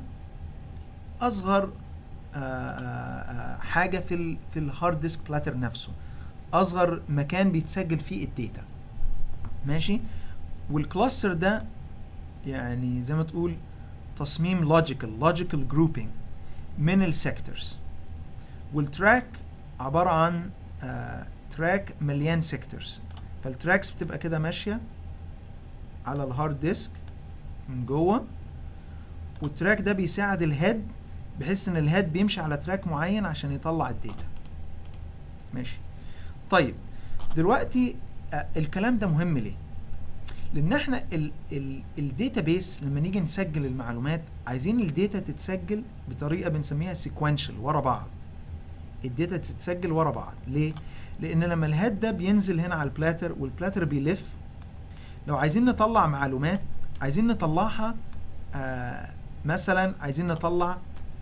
اصغر آه، آه، آه، حاجه في ال في الهارد ديسك بلاتر نفسه اصغر مكان بيتسجل فيه الداتا ماشي والكلاستر ده يعني زي ما تقول تصميم لوجيكال لوجيكال جروبينج من السيكتورز والتراك عباره عن آه تراك مليان سيكتورز فالتراكس بتبقى كده ماشيه على الهارد ديسك من جوه والتراك ده بيساعد الهيد بحيث ان الهيد بيمشي على تراك معين عشان يطلع الداتا ماشي طيب دلوقتي آه الكلام ده مهم ليه لان احنا الداتا بيس لما نيجي نسجل المعلومات عايزين الداتا تتسجل بطريقه بنسميها سيكوينشال ورا بعض الداتا تتسجل ورا بعض ليه لان لما الهيد ده بينزل هنا على البلاتر والبلاتر بيلف لو عايزين نطلع معلومات عايزين نطلعها آه مثلا عايزين نطلع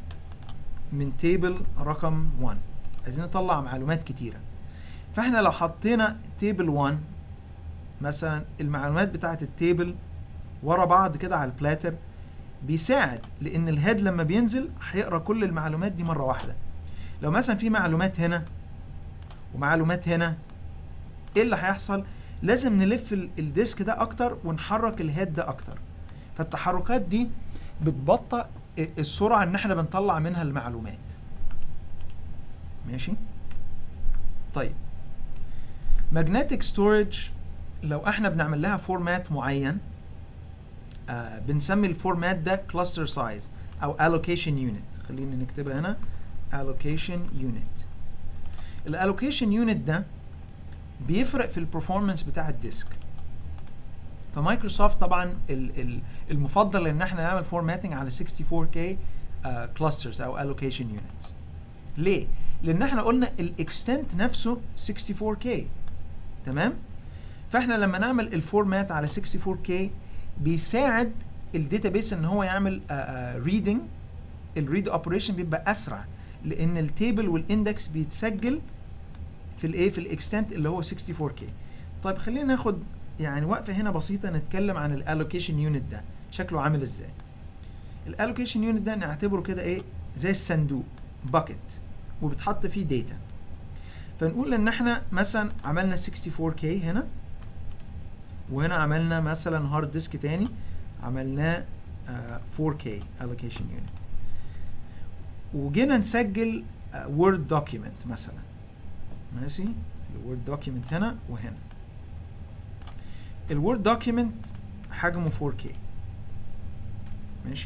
من تيبل رقم 1 عايزين نطلع معلومات كتيره فاحنا لو حطينا تيبل 1 مثلا المعلومات بتاعت التيبل ورا بعض كده على البلاتر بيساعد لان الهيد لما بينزل هيقرا كل المعلومات دي مره واحده لو مثلا في معلومات هنا ومعلومات هنا ايه اللي هيحصل لازم نلف ال- الديسك ده اكتر ونحرك الهيد ده اكتر فالتحركات دي بتبطئ السرعه ان احنا بنطلع منها المعلومات ماشي طيب magnetic storage لو احنا بنعمل لها فورمات معين آه بنسمي الفورمات ده cluster size او allocation unit خلينا نكتبها هنا allocation unit الالوكيشن يونت ده بيفرق في البرفورمانس بتاع الديسك فمايكروسوفت طبعا ال- ال- المفضل ان احنا نعمل فورماتنج على 64K كلاسترز او allocation units ليه؟ لان احنا قلنا الاكستنت نفسه 64K تمام؟ فاحنا لما نعمل الفورمات على 64K بيساعد الداتابيس ان هو يعمل ريدنج الريد اوبريشن بيبقى اسرع لان التيبل والاندكس بيتسجل في الايه في الاكستنت اللي هو 64K طيب خلينا ناخد يعني وقفه هنا بسيطه نتكلم عن الالوكيشن يونت ده شكله عامل ازاي الالوكيشن يونت ده نعتبره كده ايه زي الصندوق باكت وبتحط فيه داتا فنقول ان احنا مثلا عملنا 64K هنا وهنا عملنا مثلا هارد ديسك تاني عملناه آه 4K allocation unit وجينا نسجل وورد دوكيمنت مثلا ماشي الوورد دوكيمنت هنا وهنا الوورد دوكيمنت حجمه 4K ماشي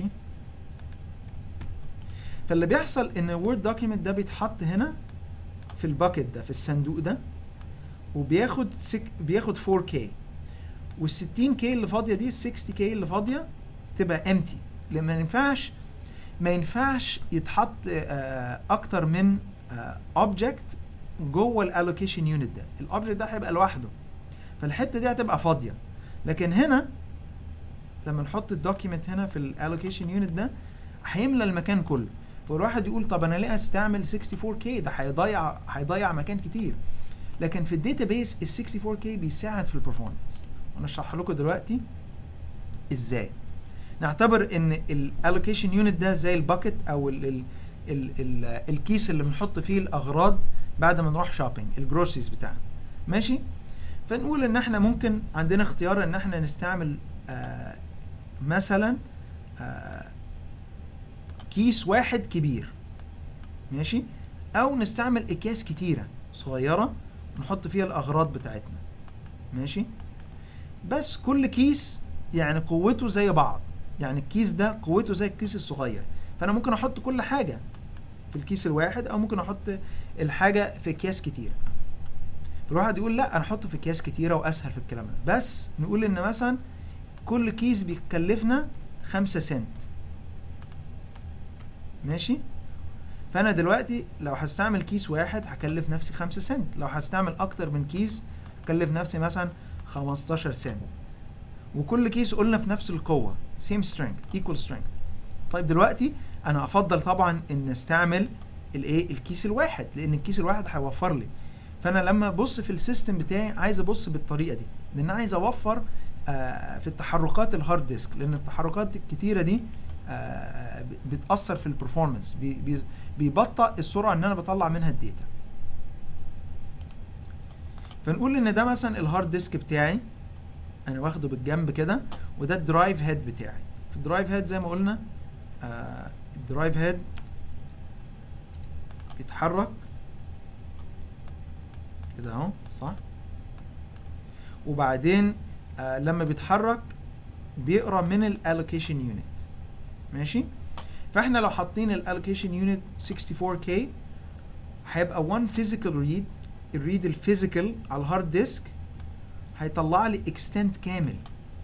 فاللي بيحصل ان الوورد دوكيمنت ده بيتحط هنا في الباكت ده في الصندوق ده وبياخد سك بياخد 4K وال 60K اللي فاضيه دي ال 60K اللي فاضيه تبقى امتي لان ما ينفعش ما ينفعش يتحط آه، اكتر من اوبجكت جوه الالوكيشن يونت ده الاوبجكت ده هيبقى لوحده فالحته دي هتبقى فاضيه لكن هنا لما نحط الدوكيمنت هنا في الالوكيشن يونت ده هيملى المكان كله فالواحد يقول طب انا ليه استعمل 64K ده هيضيع هيضيع مكان كتير لكن في الداتابيس ال 64K بيساعد في البرفورمانس وانا اشرح لكم دلوقتي ازاي نعتبر ان الالوكيشن يونت ده زي الباكت او ال ال ال ال الكيس اللي بنحط فيه الاغراض بعد ما نروح شوبينج الجروسيز بتاعنا ماشي فنقول ان احنا ممكن عندنا اختيار ان احنا نستعمل آه مثلا آه كيس واحد كبير ماشي او نستعمل اكياس كتيره صغيره نحط فيها الاغراض بتاعتنا ماشي بس كل كيس يعني قوته زي بعض يعني الكيس ده قوته زي الكيس الصغير فانا ممكن احط كل حاجه في الكيس الواحد او ممكن احط الحاجه في اكياس كتير فالواحد يقول لا انا احطه في اكياس كتيره واسهل في الكلام ده بس نقول ان مثلا كل كيس بيكلفنا 5 سنت ماشي فانا دلوقتي لو هستعمل كيس واحد هكلف نفسي 5 سنت لو هستعمل اكتر من كيس هكلف نفسي مثلا 15 سنت وكل كيس قلنا في نفس القوه same strength equal strength طيب دلوقتي انا افضل طبعا ان استعمل الايه الكيس الواحد لان الكيس الواحد هيوفر لي فانا لما ابص في السيستم بتاعي عايز ابص بالطريقه دي لان عايز اوفر آه في التحركات الهارد ديسك لان التحركات الكتيره دي آه بتاثر في البرفورمانس بي بي بيبطئ السرعه ان انا بطلع منها الداتا فنقول ان ده مثلا الهارد ديسك بتاعي انا واخده بالجنب كده وده الدرايف هيد بتاعي في الدرايف هيد زي ما قلنا آه الدرايف هيد بيتحرك كده اهو صح وبعدين آه لما بيتحرك بيقرا من الالوكيشن يونت ماشي فاحنا لو حاطين الالوكيشن يونت 64K هيبقى 1 physical read الريد الفيزيكال على الهارد ديسك هيطلع لي اكستنت كامل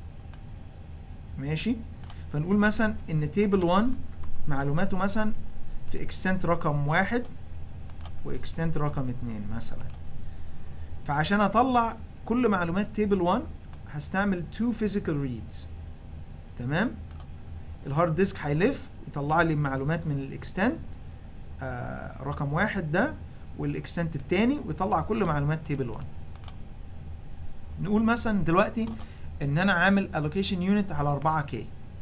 ماشي فنقول مثلا ان تيبل 1 معلوماته مثلا في اكستنت رقم واحد واكستنت رقم اتنين مثلا فعشان اطلع كل معلومات تيبل 1 هستعمل 2 physical reads تمام الهارد ديسك هيلف يطلع لي معلومات من الاكستنت آه رقم واحد ده والاكستنت التاني ويطلع كل معلومات تيبل 1 نقول مثلا دلوقتي ان انا عامل allocation unit على 4K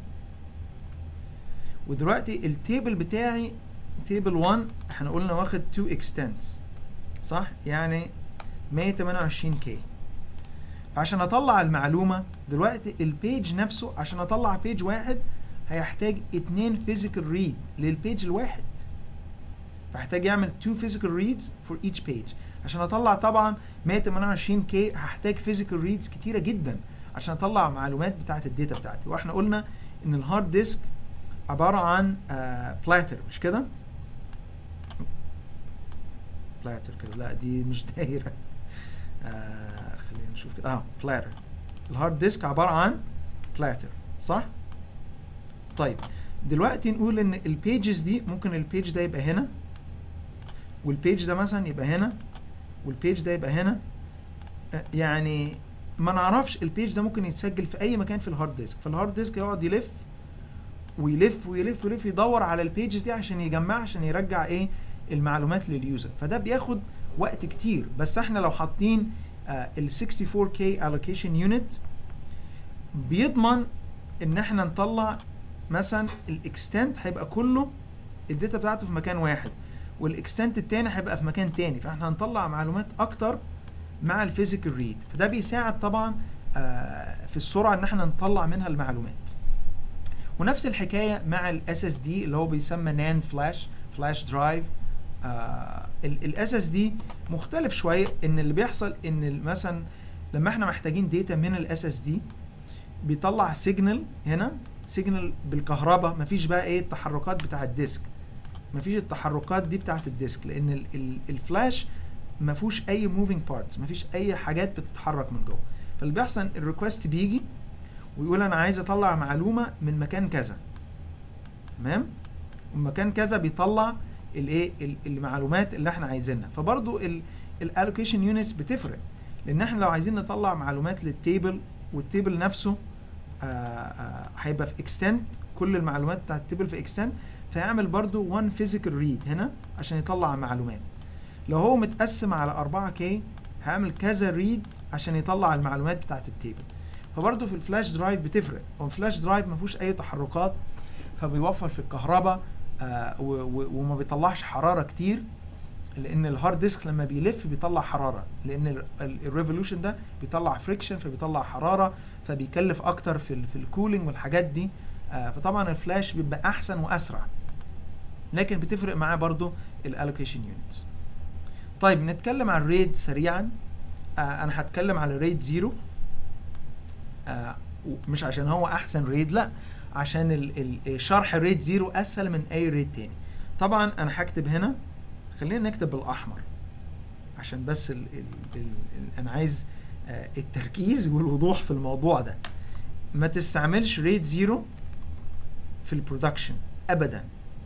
ودلوقتي التيبل بتاعي تيبل 1 احنا قلنا واخد 2 extents صح يعني 128K عشان اطلع المعلومه دلوقتي البيج نفسه عشان اطلع بيج واحد هيحتاج اتنين physical read للبيج الواحد فهحتاج يعمل 2 physical reads for each page عشان اطلع طبعا 128K هحتاج physical reads كتيرة جدا عشان اطلع معلومات بتاعت الداتا بتاعتي واحنا قلنا ان الهارد ديسك عبارة عن بلاتر uh, مش كده؟ بلاتر كده لا دي مش دايرة آه خلينا نشوف كده اه بلاتر الهارد ديسك عبارة عن بلاتر صح؟ طيب دلوقتي نقول ان البيجز دي ممكن البيج ده يبقى هنا والبيج ده مثلا يبقى هنا والبيج ده يبقى هنا يعني ما نعرفش البيج ده ممكن يتسجل في اي مكان في الهارد ديسك فالهارد ديسك يقعد يلف ويلف ويلف ويلف يدور على البيجز دي عشان يجمعها عشان يرجع ايه المعلومات لليوزر فده بياخد وقت كتير بس احنا لو حاطين ال 64K allocation unit بيضمن ان احنا نطلع مثلا الاكستنت هيبقى كله الداتا بتاعته في مكان واحد والاكستنت التاني هيبقى في مكان تاني فاحنا هنطلع معلومات اكتر مع الفيزيكال ريد فده بيساعد طبعا آه في السرعه ان احنا نطلع منها المعلومات ونفس الحكايه مع الاس اس دي اللي هو بيسمى ناند فلاش فلاش درايف الاس اس دي مختلف شويه ان اللي بيحصل ان مثلا لما احنا محتاجين داتا من الاس اس دي بيطلع سيجنال هنا سيجنال بالكهرباء مفيش بقى ايه التحركات بتاع الديسك مفيش التحركات دي بتاعت الديسك لان ال ال الفلاش ما فيهوش اي موفينج بارتس ما فيش اي حاجات بتتحرك من جوه فاللي بيحصل الريكوست بيجي ويقول انا عايز اطلع معلومه من مكان كذا تمام ومكان كذا بيطلع الايه المعلومات اللي احنا عايزينها فبرضو الالوكيشن يونتس بتفرق لان احنا لو عايزين نطلع معلومات للتيبل والتيبل نفسه هيبقى في اكستنت كل المعلومات بتاعت التيبل في اكستنت فيعمل برضو 1 physical read هنا عشان يطلع معلومات لو هو متقسم على 4K هعمل كذا ريد عشان يطلع المعلومات بتاعت التيبل فبرضه في الفلاش درايف بتفرق هو الفلاش درايف ما فيهوش اي تحركات فبيوفر في الكهرباء آه وما بيطلعش حراره كتير لان الهارد ديسك لما بيلف بيطلع حراره لان الريفولوشن ده بيطلع فريكشن فبيطلع حراره فبيكلف اكتر في ال في الكولينج والحاجات دي آه فطبعا الفلاش بيبقى احسن واسرع لكن بتفرق معاه برضو الالوكيشن يونتس طيب نتكلم عن ريد سريعا آه انا هتكلم على ريد زيرو آه مش عشان هو احسن ريد لا عشان ال ال شرح ريد زيرو اسهل من اي ريد تاني طبعا انا هكتب هنا خلينا نكتب بالاحمر عشان بس ال ال ال ال انا عايز آه، التركيز والوضوح في الموضوع ده ما تستعملش ريت زيرو في البرودكشن ابدا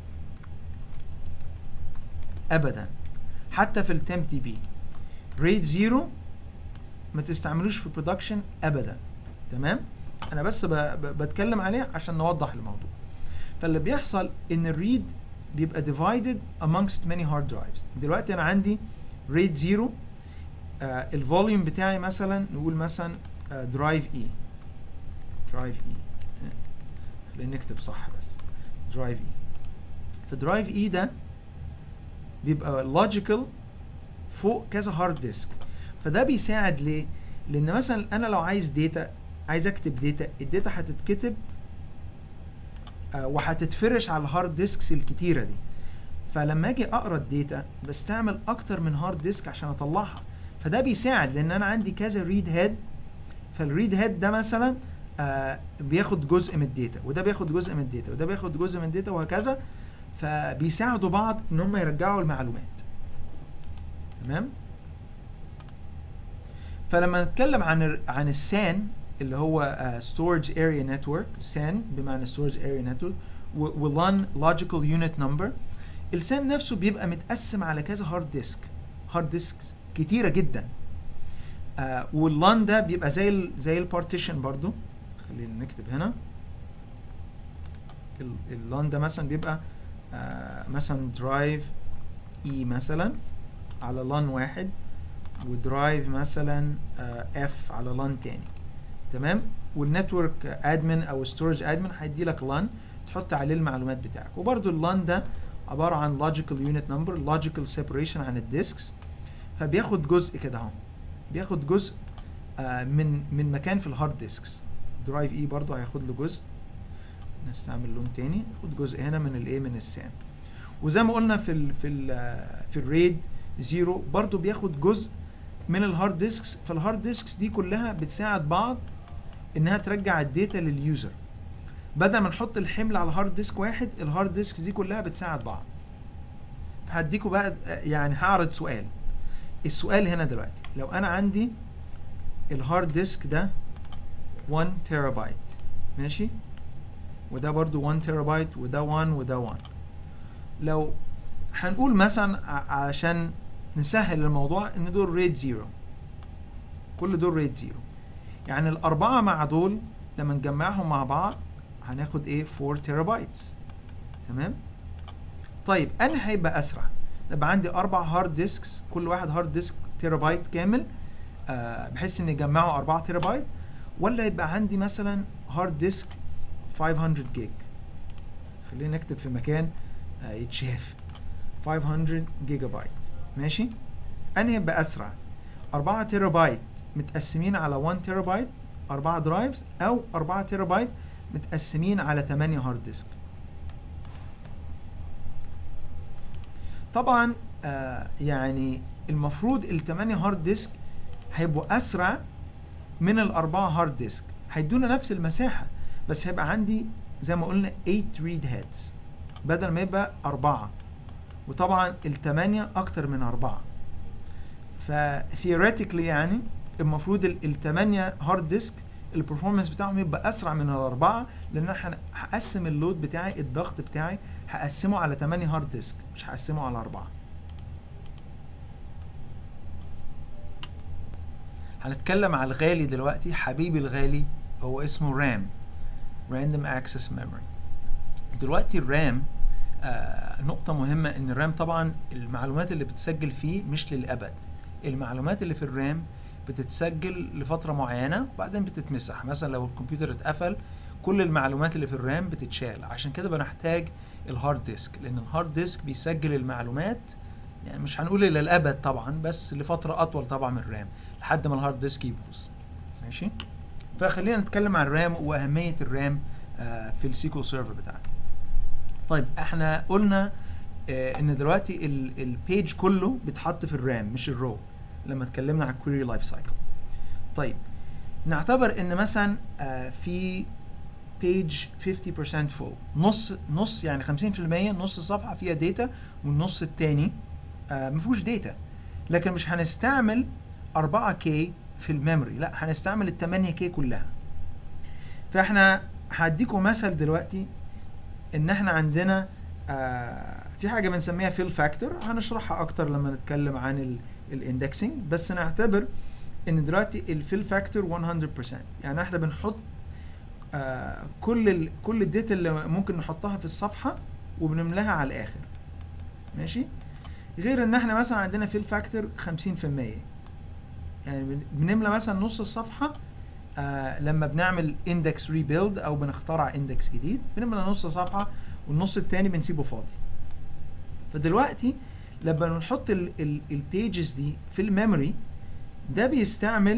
ابدا حتى في التيم تي بي ريت زيرو ما تستعملوش في البرودكشن ابدا تمام انا بس ب ب بتكلم عليه عشان نوضح الموضوع فاللي بيحصل ان الريد بيبقى divided amongst many hard drives دلوقتي انا عندي ريت زيرو آه الفوليوم بتاعي مثلا نقول مثلا درايف اي درايف اي خلينا نكتب صح بس درايف اي فدرايف اي ده بيبقى لوجيكال فوق كذا هارد ديسك فده بيساعد ليه؟ لان مثلا انا لو عايز داتا عايز اكتب داتا الداتا هتتكتب آه، وهتتفرش على الهارد ديسكس الكتيره دي فلما اجي اقرا الداتا بستعمل اكتر من هارد ديسك عشان اطلعها فده بيساعد لان انا عندي كذا ريد هيد فالريد هيد ده مثلا آه بياخد جزء من الداتا وده بياخد جزء من الداتا وده بياخد جزء من الداتا وهكذا فبيساعدوا بعض ان هم يرجعوا المعلومات تمام فلما نتكلم عن ال عن السان اللي هو ستورج اريا نتورك سان بمعنى ستورج اريا نتورك ولان لوجيكال يونت نمبر السان نفسه بيبقى متقسم على كذا هارد ديسك هارد ديسكس كتيره جدا آه واللان ده بيبقى زي ال زي البارتيشن برضو خلينا نكتب هنا ال- اللان ده مثلا بيبقى آه مثلا درايف اي مثلا على لان واحد ودرايف مثلا اف على لان تاني تمام والنتورك ادمن او ستورج ادمن هيدي لك لان تحط عليه المعلومات بتاعك وبرده اللان ده عباره عن logical unit number logical separation عن الديسكس فبياخد جزء كده اهو بياخد جزء آه من من مكان في الهارد ديسكس درايف اي برضه هياخد له جزء نستعمل لون تاني ياخد جزء هنا من الايه من السام وزي ما قلنا في ال في ال في الريد زيرو برضه بياخد جزء من الهارد ديسكس فالهارد ديسكس دي كلها بتساعد بعض انها ترجع الداتا لليوزر بدل ما نحط الحمل على هارد ديسك واحد الهارد ديسك دي كلها بتساعد بعض هديكوا بقى يعني هعرض سؤال السؤال هنا دلوقتي لو انا عندي الهارد ديسك ده 1 تيرا بايت ماشي وده برضو 1 تيرا بايت وده 1 وده 1 لو هنقول مثلا ع- علشان نسهل الموضوع ان دول ريت زيرو كل دول ريت زيرو يعني الأربعة مع دول لما نجمعهم مع بعض هناخد ايه 4 تيرا بايتس تمام طيب انا هيبقى اسرع يبقى عندي اربع هارد ديسكس كل واحد هارد ديسك تيرا بايت كامل آه بحيث ان يجمعوا 4 تيرا بايت ولا يبقى عندي مثلا هارد ديسك 500 جيج خلينا نكتب في مكان آه يتشاف 500 جيجا بايت ماشي انا يبقى اسرع 4 تيرا بايت متقسمين على 1 تيرا بايت 4 درايفز او 4 تيرا بايت متقسمين على 8 هارد ديسك طبعا آه يعني المفروض ال 8 هارد ديسك هيبقوا اسرع من الاربعه هارد ديسك هيدونا نفس المساحه بس هيبقى عندي زي ما قلنا 8 ريد هيدز بدل ما يبقى أربعة وطبعا التمانية أكتر من أربعة فثيوريتيكلي يعني المفروض ال- التمانية هارد ديسك البرفورمانس بتاعهم يبقى أسرع من الأربعة لأن أنا هقسم اللود بتاعي الضغط بتاعي هقسمه على 8 هارد ديسك مش هقسمه على أربعة هنتكلم على الغالي دلوقتي حبيبي الغالي هو اسمه رام Random Access Memory دلوقتي الرام آه نقطة مهمة ان الرام طبعا المعلومات اللي بتسجل فيه مش للأبد المعلومات اللي في الرام بتتسجل لفترة معينة وبعدين بتتمسح مثلا لو الكمبيوتر اتقفل كل المعلومات اللي في الرام بتتشال عشان كده بنحتاج الهارد ديسك لان الهارد ديسك بيسجل المعلومات يعني مش هنقول الى الابد طبعا بس لفترة اطول طبعا من الرام لحد ما الهارد ديسك يبوظ ماشي فخلينا نتكلم عن الرام واهمية الرام آه في السيكول سيرفر بتاعنا طيب احنا قلنا آه ان دلوقتي البيج كله بيتحط في الرام مش الرو لما اتكلمنا على الكويري لايف سايكل طيب نعتبر ان مثلا آه في بيج 50% فول نص نص يعني 50% نص الصفحه فيها داتا والنص التاني آه ما فيهوش داتا لكن مش هنستعمل 4K في الميموري لا هنستعمل ال 8K كلها فاحنا هديكم مثل دلوقتي ان احنا عندنا آه في حاجه بنسميها فيل فاكتور هنشرحها اكتر لما نتكلم عن الاندكسنج بس نعتبر ان دلوقتي الفيل فاكتور 100% يعني احنا بنحط آه كل ال كل الداتا اللي ممكن نحطها في الصفحه وبنملاها على الاخر ماشي غير ان احنا مثلا عندنا فيل فاكتور 50% يعني بنملى مثلا نص الصفحه آه لما بنعمل اندكس ريبيلد او بنخترع اندكس جديد بنملى نص صفحه والنص التاني بنسيبه فاضي فدلوقتي لما نحط البيجز دي في الميموري ده بيستعمل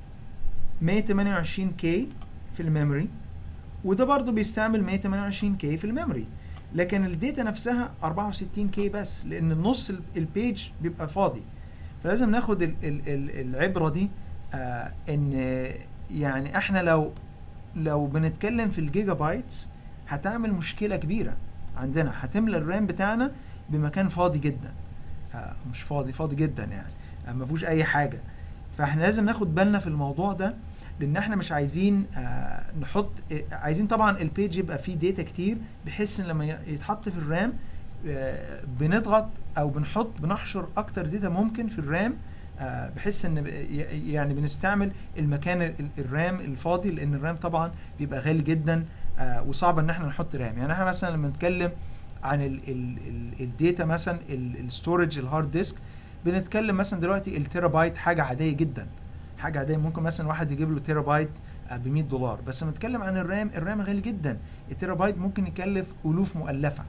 128 كي في الميموري وده برضه بيستعمل 128 كي في الميموري لكن الداتا نفسها 64 كي بس لان النص البيج بيبقى فاضي فلازم ناخد ال ال ال العبره دي آه ان يعني احنا لو لو بنتكلم في الجيجا بايتس هتعمل مشكله كبيره عندنا هتملى الرام بتاعنا بمكان فاضي جدا آه مش فاضي فاضي جدا يعني آه ما فيهوش اي حاجه فاحنا لازم ناخد بالنا في الموضوع ده لان احنا مش عايزين آه نحط آه عايزين طبعا البيج يبقى فيه داتا كتير بحيث ان لما يتحط في الرام آه بنضغط او بنحط بنحشر اكتر داتا ممكن في الرام آه بحيث ان يعني بنستعمل المكان الرام الفاضي لان الرام طبعا بيبقى غالي جدا آه وصعب ان احنا نحط رام يعني احنا مثلا لما نتكلم عن الداتا مثلا الستورج الهارد ديسك بنتكلم مثلا دلوقتي التيرا بايت حاجه عاديه جدا حاجه عاديه ممكن مثلا واحد يجيب له تيرا بايت ب 100 دولار بس لما نتكلم عن الرام الرام غالي جدا التيرا بايت ممكن يكلف الوف مؤلفه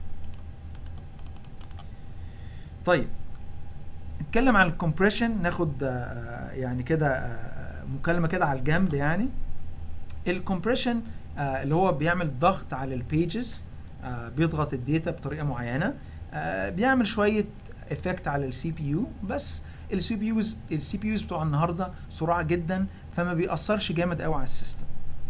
طيب نتكلم عن الكومبريشن ناخد يعني كده مكالمه كده على الجنب يعني الكومبريشن اللي هو بيعمل ضغط على البيجز بيضغط الداتا بطريقه معينه بيعمل شويه افكت على السي بي يو بس السي بي يوز السي بي يوز بتوع النهارده سرعه جدا فما بيأثرش جامد قوي على السيستم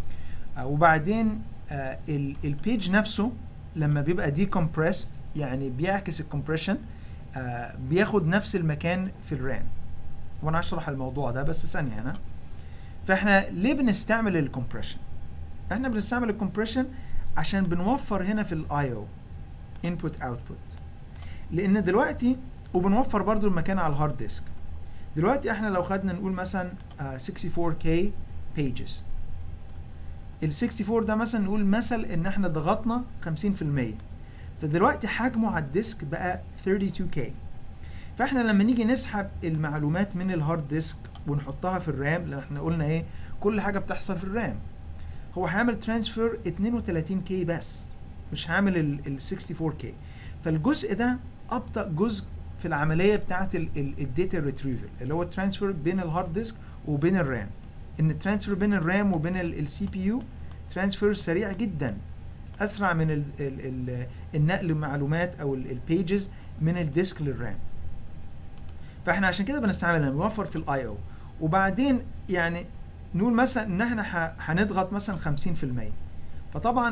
وبعدين البيج نفسه لما بيبقى دي كومبريسد يعني بيعكس الكومبريشن آه بياخد نفس المكان في الرام وانا هشرح الموضوع ده بس ثانيه هنا فاحنا ليه بنستعمل الكومبريشن احنا بنستعمل الكومبريشن عشان بنوفر هنا في الاي او انبوت اوتبوت لان دلوقتي وبنوفر برضو المكان على الهارد ديسك دلوقتي احنا لو خدنا نقول مثلا آه 64k pages ال 64 ده مثلا نقول مثل ان احنا ضغطنا 50% فدلوقتي حجمه على الديسك بقى 32K فاحنا لما نيجي نسحب المعلومات من الهارد ديسك ونحطها في الرام لان احنا قلنا ايه كل حاجه بتحصل في الرام هو هيعمل ترانسفير 32K بس مش هعمل ال 64K فالجزء ده ابطا جزء في العمليه بتاعه الداتا ريتريفل اللي هو الترانسفير بين الهارد ديسك وبين الرام ان الترانسفير بين الرام وبين السي بي يو ترانسفير سريع جدا اسرع من ال ال ال النقل المعلومات او البيجز من الديسك للرام فاحنا عشان كده بنستعملها بنوفر في الاي او وبعدين يعني نقول مثلا ان احنا هنضغط مثلا 50% فطبعا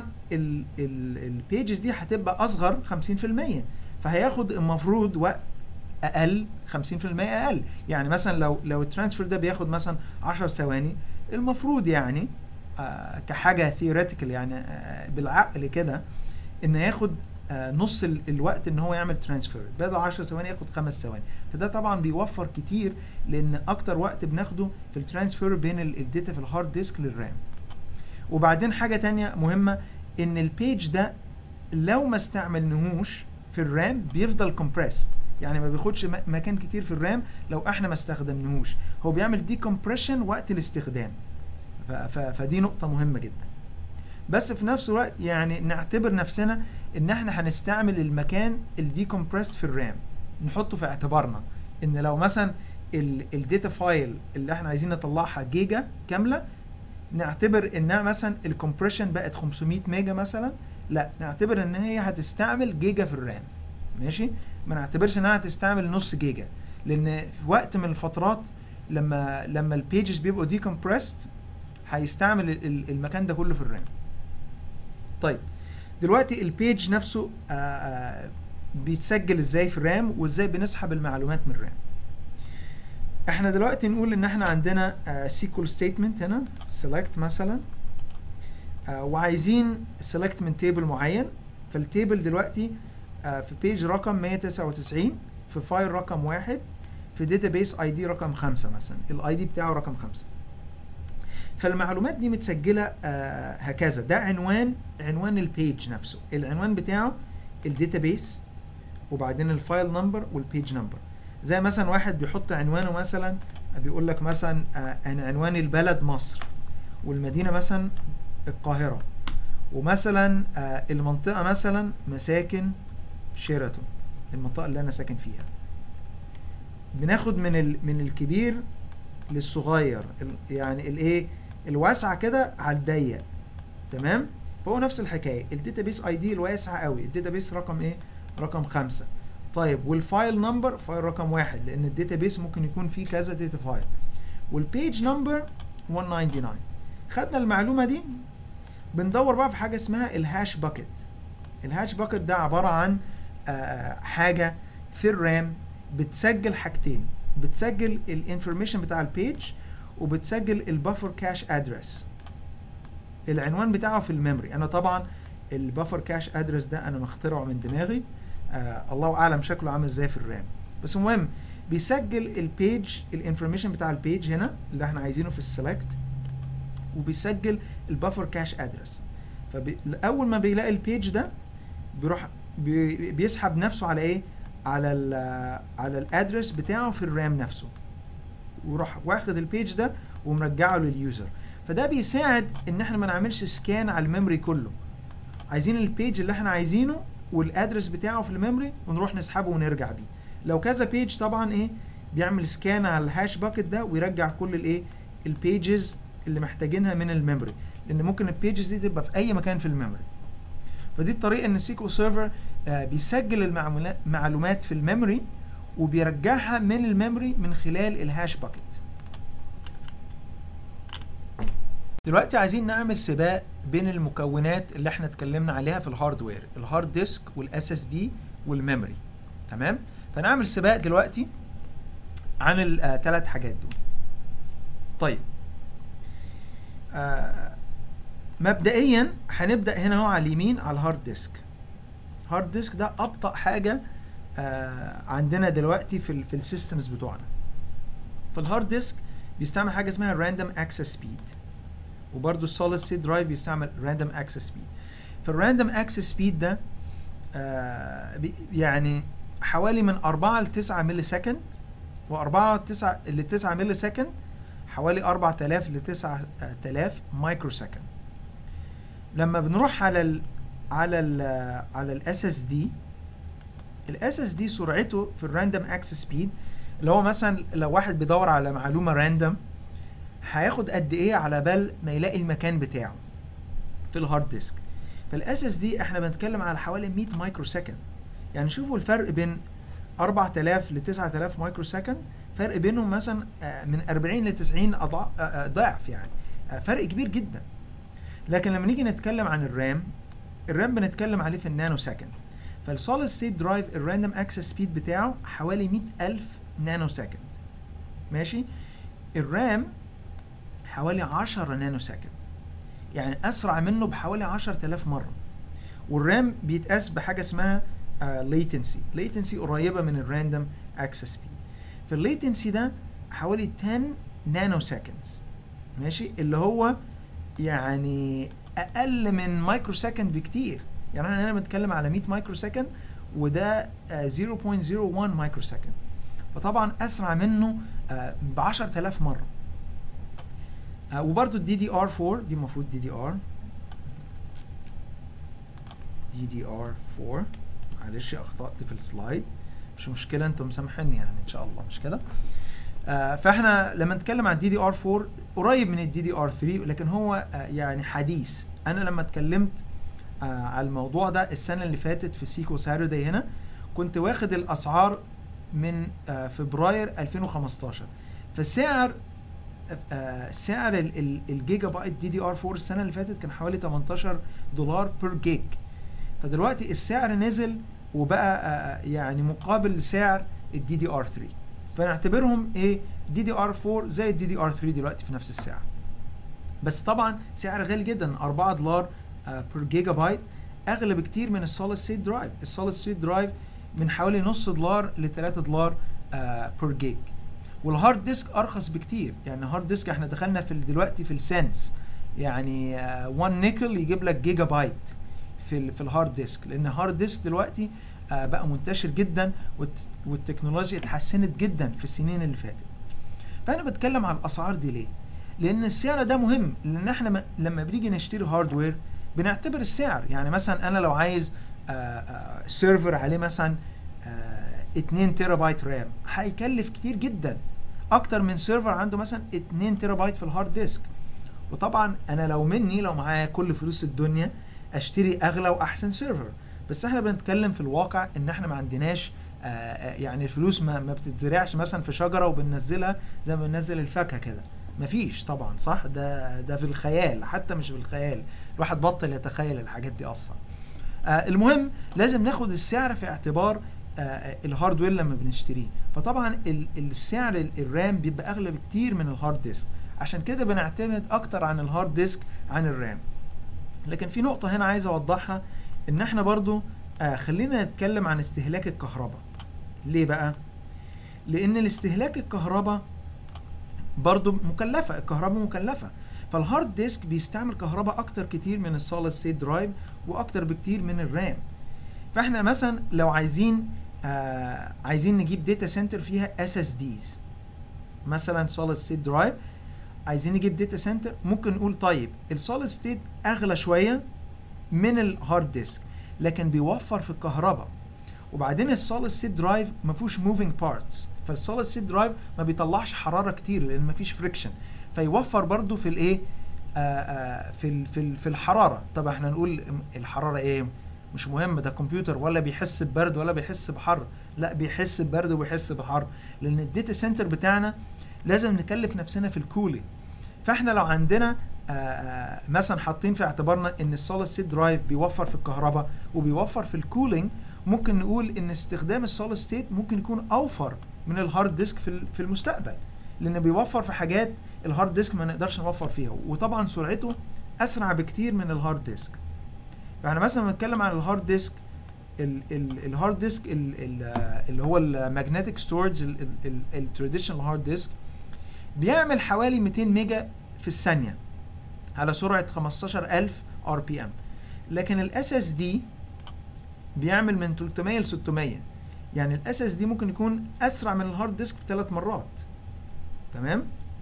البيجز دي هتبقى اصغر 50% فهياخد المفروض وقت اقل 50% اقل يعني مثلا لو لو الترانسفير ده بياخد مثلا 10 ثواني المفروض يعني آه كحاجه ثيوريتيكال يعني آه بالعقل كده ان ياخد آه نص الوقت ان هو يعمل ترانسفير بدل 10 ثواني ياخد 5 ثواني فده طبعا بيوفر كتير لان اكتر وقت بناخده في الترانسفير بين الداتا في الهارد ديسك للرام وبعدين حاجه تانية مهمه ان البيج ده لو ما استعملناهوش في الرام بيفضل كومبريسد يعني ما بياخدش مكان كتير في الرام لو احنا ما استخدمناهوش هو بيعمل دي كومبريشن وقت الاستخدام فدي نقطة مهمة جدا بس في نفس الوقت يعني نعتبر نفسنا ان احنا هنستعمل المكان الديكمبريسد في الرام نحطه في اعتبارنا ان لو مثلا الداتا فايل اللي احنا عايزين نطلعها جيجا كاملة نعتبر انها مثلا الكمبريشن بقت 500 ميجا مثلا لا نعتبر ان هي هتستعمل جيجا في الرام ماشي ما نعتبرش انها هتستعمل نص جيجا لان في وقت من الفترات لما لما البيجز بيبقوا ديكمبريسد هيستعمل المكان ده كله في الرام طيب دلوقتي البيج نفسه آآ آآ بيتسجل ازاي في الرام وازاي بنسحب المعلومات من الرام احنا دلوقتي نقول ان احنا عندنا سيكول ستيتمنت هنا select مثلا آه، وعايزين select من تيبل معين فالتيبل دلوقتي آه، في بيج رقم 199 في فايل رقم واحد في داتابيس اي دي رقم خمسة مثلا الاي دي بتاعه رقم خمسة فالمعلومات دي متسجلة آه، هكذا ده عنوان عنوان البيج نفسه العنوان بتاعه الداتابيس وبعدين الفايل نمبر والبيج نمبر زي مثلا واحد بيحط عنوانه مثلا بيقول لك مثلا آه، انا عنوان البلد مصر والمدينه مثلا القاهره ومثلا آه، المنطقه مثلا مساكن شيراتون المنطقه اللي انا ساكن فيها بناخد من ال من الكبير للصغير ال- يعني الايه الواسعه كده على الضيق تمام فهو نفس الحكايه الداتابيس اي دي الواسعه قوي الداتابيس رقم ايه رقم خمسة طيب والفايل نمبر فايل رقم واحد لان الداتابيس ممكن يكون فيه كذا داتا فايل والبيج نمبر 199 خدنا المعلومه دي بندور بقى في حاجه اسمها الهاش باكيت الهاش باكيت ده عباره عن آه، حاجه في الرام بتسجل حاجتين بتسجل الانفورميشن بتاع البيج وبتسجل البفر كاش ادرس العنوان بتاعه في الميموري انا طبعا البفر كاش ادرس ده انا مخترعه من دماغي آه الله اعلم شكله عامل ازاي في الرام بس المهم بيسجل البيج الانفورميشن بتاع البيج هنا اللي احنا عايزينه في السلكت وبيسجل البفر كاش ادرس فاول ما بيلاقي البيج ده بيروح بي بيسحب نفسه على ايه على ال على الادرس بتاعه في الرام نفسه ويروح واخد البيج ده ومرجعه لليوزر فده بيساعد ان احنا ما نعملش سكان على الميموري كله عايزين البيج اللي احنا عايزينه والادرس بتاعه في الميموري ونروح نسحبه ونرجع بيه لو كذا بيج طبعا ايه بيعمل سكان على الهاش باكت ده ويرجع كل الايه البيجز اللي محتاجينها من الميموري لان ممكن البيجز دي تبقى في اي مكان في الميموري فدي الطريقه ان السيكول سيرفر آه بيسجل المعلومات في الميموري وبيرجعها من الميموري من خلال الهاش باكت دلوقتي عايزين نعمل سباق بين المكونات اللي احنا اتكلمنا عليها في الهاردوير الهارد ديسك والاس اس دي والميموري تمام فنعمل سباق دلوقتي عن الثلاث حاجات دول طيب آه مبدئيا هنبدا هنا اهو على اليمين على الهارد ديسك هارد ديسك ده ابطا حاجه آه عندنا دلوقتي في ال في السيستمز بتوعنا فالهارد ديسك بيستعمل حاجه اسمها راندوم اكسس سبيد وبرده السوليد ستيت درايف بيستعمل راندوم اكسس سبيد فالراندوم اكسس سبيد ده آه يعني حوالي من 4 ل 9 ملي سكند و4 9 ل 9 ملي سكند حوالي 4000 ل 9000 مايكرو سكند لما بنروح على ال على ال على الاس اس دي الاس اس دي سرعته في الراندوم اكسس سبيد اللي هو مثلا لو واحد بيدور على معلومه راندوم هياخد قد ايه على بال ما يلاقي المكان بتاعه في الهارد ديسك فالاس اس دي احنا بنتكلم على حوالي 100 مايكرو سكند يعني شوفوا الفرق بين 4000 ل 9000 مايكرو سكند فرق بينهم مثلا من 40 ل 90 ضعف يعني فرق كبير جدا لكن لما نيجي نتكلم عن الرام الرام بنتكلم عليه في النانو سكند فالسوليد ستيت درايف الراندوم اكسس سبيد بتاعه حوالي 100000 نانو سكند ماشي الرام حوالي 10 نانو سكند يعني اسرع منه بحوالي 10000 مره والرام بيتقاس بحاجه اسمها ليتنسي uh, ليتنسي قريبه من الراندوم اكسس سبيد فالليتنسي ده حوالي 10 نانو سكندز ماشي اللي هو يعني اقل من مايكرو سكند بكتير يعني احنا هنا بنتكلم على 100 مايكرو سكند وده uh, 0.01 مايكرو سكند فطبعا اسرع منه uh, ب 10000 مره uh, وبرده الدي دي ار 4 دي المفروض دي دي ار دي دي ار 4 معلش اخطات في السلايد مش مشكله انتم مسامحيني يعني ان شاء الله مش كده آه فاحنا لما نتكلم عن دي دي ار 4 قريب من الدي دي ار 3 لكن هو آه يعني حديث انا لما اتكلمت آه على الموضوع ده السنه اللي فاتت في سيكو ساتردي هنا كنت واخد الاسعار من آه فبراير 2015 فالسعر آه سعر الجيجا بايت دي دي ار 4 السنه اللي فاتت كان حوالي 18 دولار بير جيج فدلوقتي السعر نزل وبقى آه يعني مقابل سعر الدي دي ار 3 فنعتبرهم ايه دي دي ار 4 زي الدي دي ار 3 دلوقتي في نفس الساعه بس طبعا سعر غالي جدا 4 دولار بير جيجا بايت اغلى بكتير من السوليد ستيت درايف السوليد ستيت درايف من حوالي نص دولار ل 3 دولار بير جيج والهارد ديسك ارخص بكتير يعني هارد ديسك احنا دخلنا في ال- دلوقتي في السنس يعني 1 نيكل يجيب لك جيجا بايت في ال في الهارد ديسك لان الهارد ديسك دلوقتي آه، بقى منتشر جدا والت- والتكنولوجيا اتحسنت جدا في السنين اللي فاتت فانا بتكلم على الاسعار دي ليه لان السعر ده مهم لان احنا م- لما بنيجي نشتري هاردوير بنعتبر السعر يعني مثلا انا لو عايز آه، آه، سيرفر عليه مثلا آه، 2 تيرا بايت رام هيكلف كتير جدا اكتر من سيرفر عنده مثلا 2 تيرا بايت في الهارد ديسك وطبعا انا لو مني لو معايا كل فلوس الدنيا اشتري اغلى واحسن سيرفر بس احنا بنتكلم في الواقع ان احنا ما عندناش آه، آه، يعني الفلوس ما, ما بتتزرعش مثلا في شجره وبننزلها زي ما بننزل الفاكهه كده مفيش طبعا صح ده ده في الخيال حتى مش في الخيال الواحد بطل يتخيل الحاجات دي اصلا آه المهم لازم ناخد السعر في اعتبار آه الهاردوير لما بنشتريه فطبعا ال- السعر ال- الرام بيبقى اغلى بكتير من الهارد ديسك عشان كده بنعتمد اكتر عن الهارد ديسك عن الرام لكن في نقطة هنا عايز اوضحها ان احنا برضو آه خلينا نتكلم عن استهلاك الكهرباء ليه بقى لان الاستهلاك الكهرباء برضو مكلفة الكهرباء مكلفة فالهارد ديسك بيستعمل كهرباء اكتر كتير من السوليد ستيت درايف واكتر بكتير من الرام فاحنا مثلا لو عايزين آه عايزين نجيب داتا سنتر فيها اس اس ديز مثلا سوليد ستيت درايف عايزين نجيب داتا سنتر ممكن نقول طيب السوليد ستيت اغلى شويه من الهارد ديسك لكن بيوفر في الكهرباء وبعدين السوليد ستيت درايف ما فيهوش موفينج بارتس فالسوليد ستيت درايف ما بيطلعش حراره كتير لان ما فيش فريكشن فيوفر برضو في الايه آه آه في ال في ال في الحراره طب احنا نقول الحراره ايه مش مهم ده كمبيوتر ولا بيحس ببرد ولا بيحس بحر لا بيحس ببرد وبيحس بحر لان الداتا سنتر بتاعنا لازم نكلف نفسنا في الكولينج فاحنا لو عندنا آه، آه، مثلا حاطين في اعتبارنا ان السوليد ستيت درايف بيوفر في الكهرباء وبيوفر في الكولينج ممكن نقول ان استخدام السوليد ستيت ممكن يكون اوفر من الهارد ديسك في ال- في المستقبل لان بيوفر في حاجات الهارد ديسك ما نقدرش نوفر فيها وطبعا سرعته اسرع بكتير من الهارد ديسك فاحنا مثلا لما نتكلم عن الهارد ديسك ال- ال- الهارد ديسك ال- ال- آه، اللي هو الماجنتيك ستورج التراديشنال هارد ديسك بيعمل حوالي 200 ميجا في الثانيه على سرعه 15000 ار بي ام لكن الاس اس دي بيعمل من 300 ل 600 يعني الاس اس دي ممكن يكون اسرع من الهارد ديسك بثلاث مرات تمام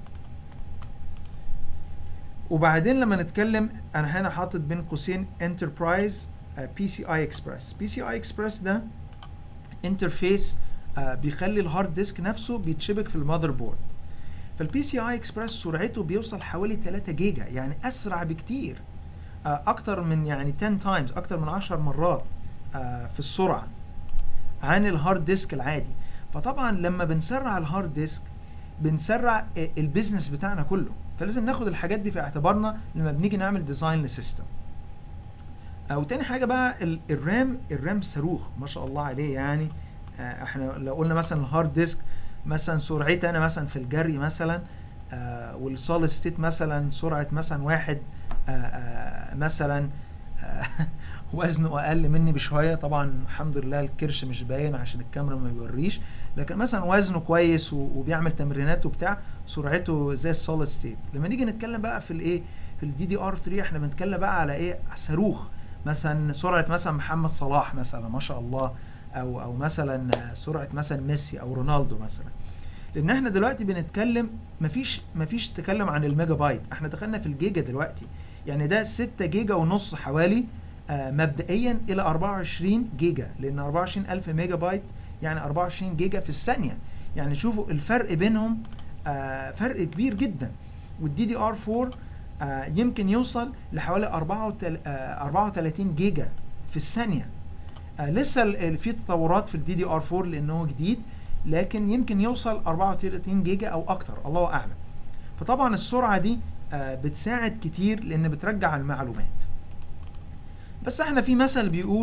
وبعدين لما نتكلم انا هنا حاطط بين قوسين انتربرايز بي سي اي اكسبرس بي سي اي اكسبرس ده انترفيس بيخلي الهارد ديسك نفسه بيتشبك في المذر بورد فالبي سي اي اكسبرس سرعته بيوصل حوالي 3 جيجا يعني اسرع بكتير آه، اكتر من يعني 10 تايمز اكتر من 10 مرات آه، في السرعه عن الهارد ديسك العادي فطبعا لما بنسرع الهارد ديسك بنسرع آه، البيزنس بتاعنا كله فلازم ناخد الحاجات دي في اعتبارنا لما بنيجي نعمل ديزاين لسيستم آه، وتاني حاجه بقى ال- الرام الرام صاروخ ما شاء الله عليه يعني آه، احنا لو قلنا مثلا الهارد ديسك مثلا سرعتي انا مثلا في الجري مثلا آه والسوليد ستيت مثلا سرعه مثلا واحد آه آه مثلا آه وزنه اقل مني بشويه طبعا الحمد لله الكرش مش باين عشان الكاميرا ما بيوريش لكن مثلا وزنه كويس و- وبيعمل تمرينات وبتاع سرعته زي السوليد ستيت لما نيجي نتكلم بقى في الايه في الدي دي ار 3 احنا بنتكلم بقى على ايه صاروخ مثلا سرعه مثلا محمد صلاح مثلا ما شاء الله او او مثلا سرعه مثلا ميسي او رونالدو مثلا لان احنا دلوقتي بنتكلم مفيش مفيش تكلم عن الميجا بايت احنا دخلنا في الجيجا دلوقتي يعني ده 6 جيجا ونص حوالي آه مبدئيا الى 24 جيجا لان 24 الف ميجا بايت يعني 24 جيجا في الثانيه يعني شوفوا الفرق بينهم آه فرق كبير جدا والدي دي ار 4 آه يمكن يوصل لحوالي 34 آه 34 جيجا في الثانيه آه لسه ال- ال- في تطورات في الدي دي ار 4 لانه جديد لكن يمكن يوصل 34 جيجا او اكتر الله اعلم فطبعا السرعه دي آه بتساعد كتير لان بترجع المعلومات بس احنا في مثل بيقول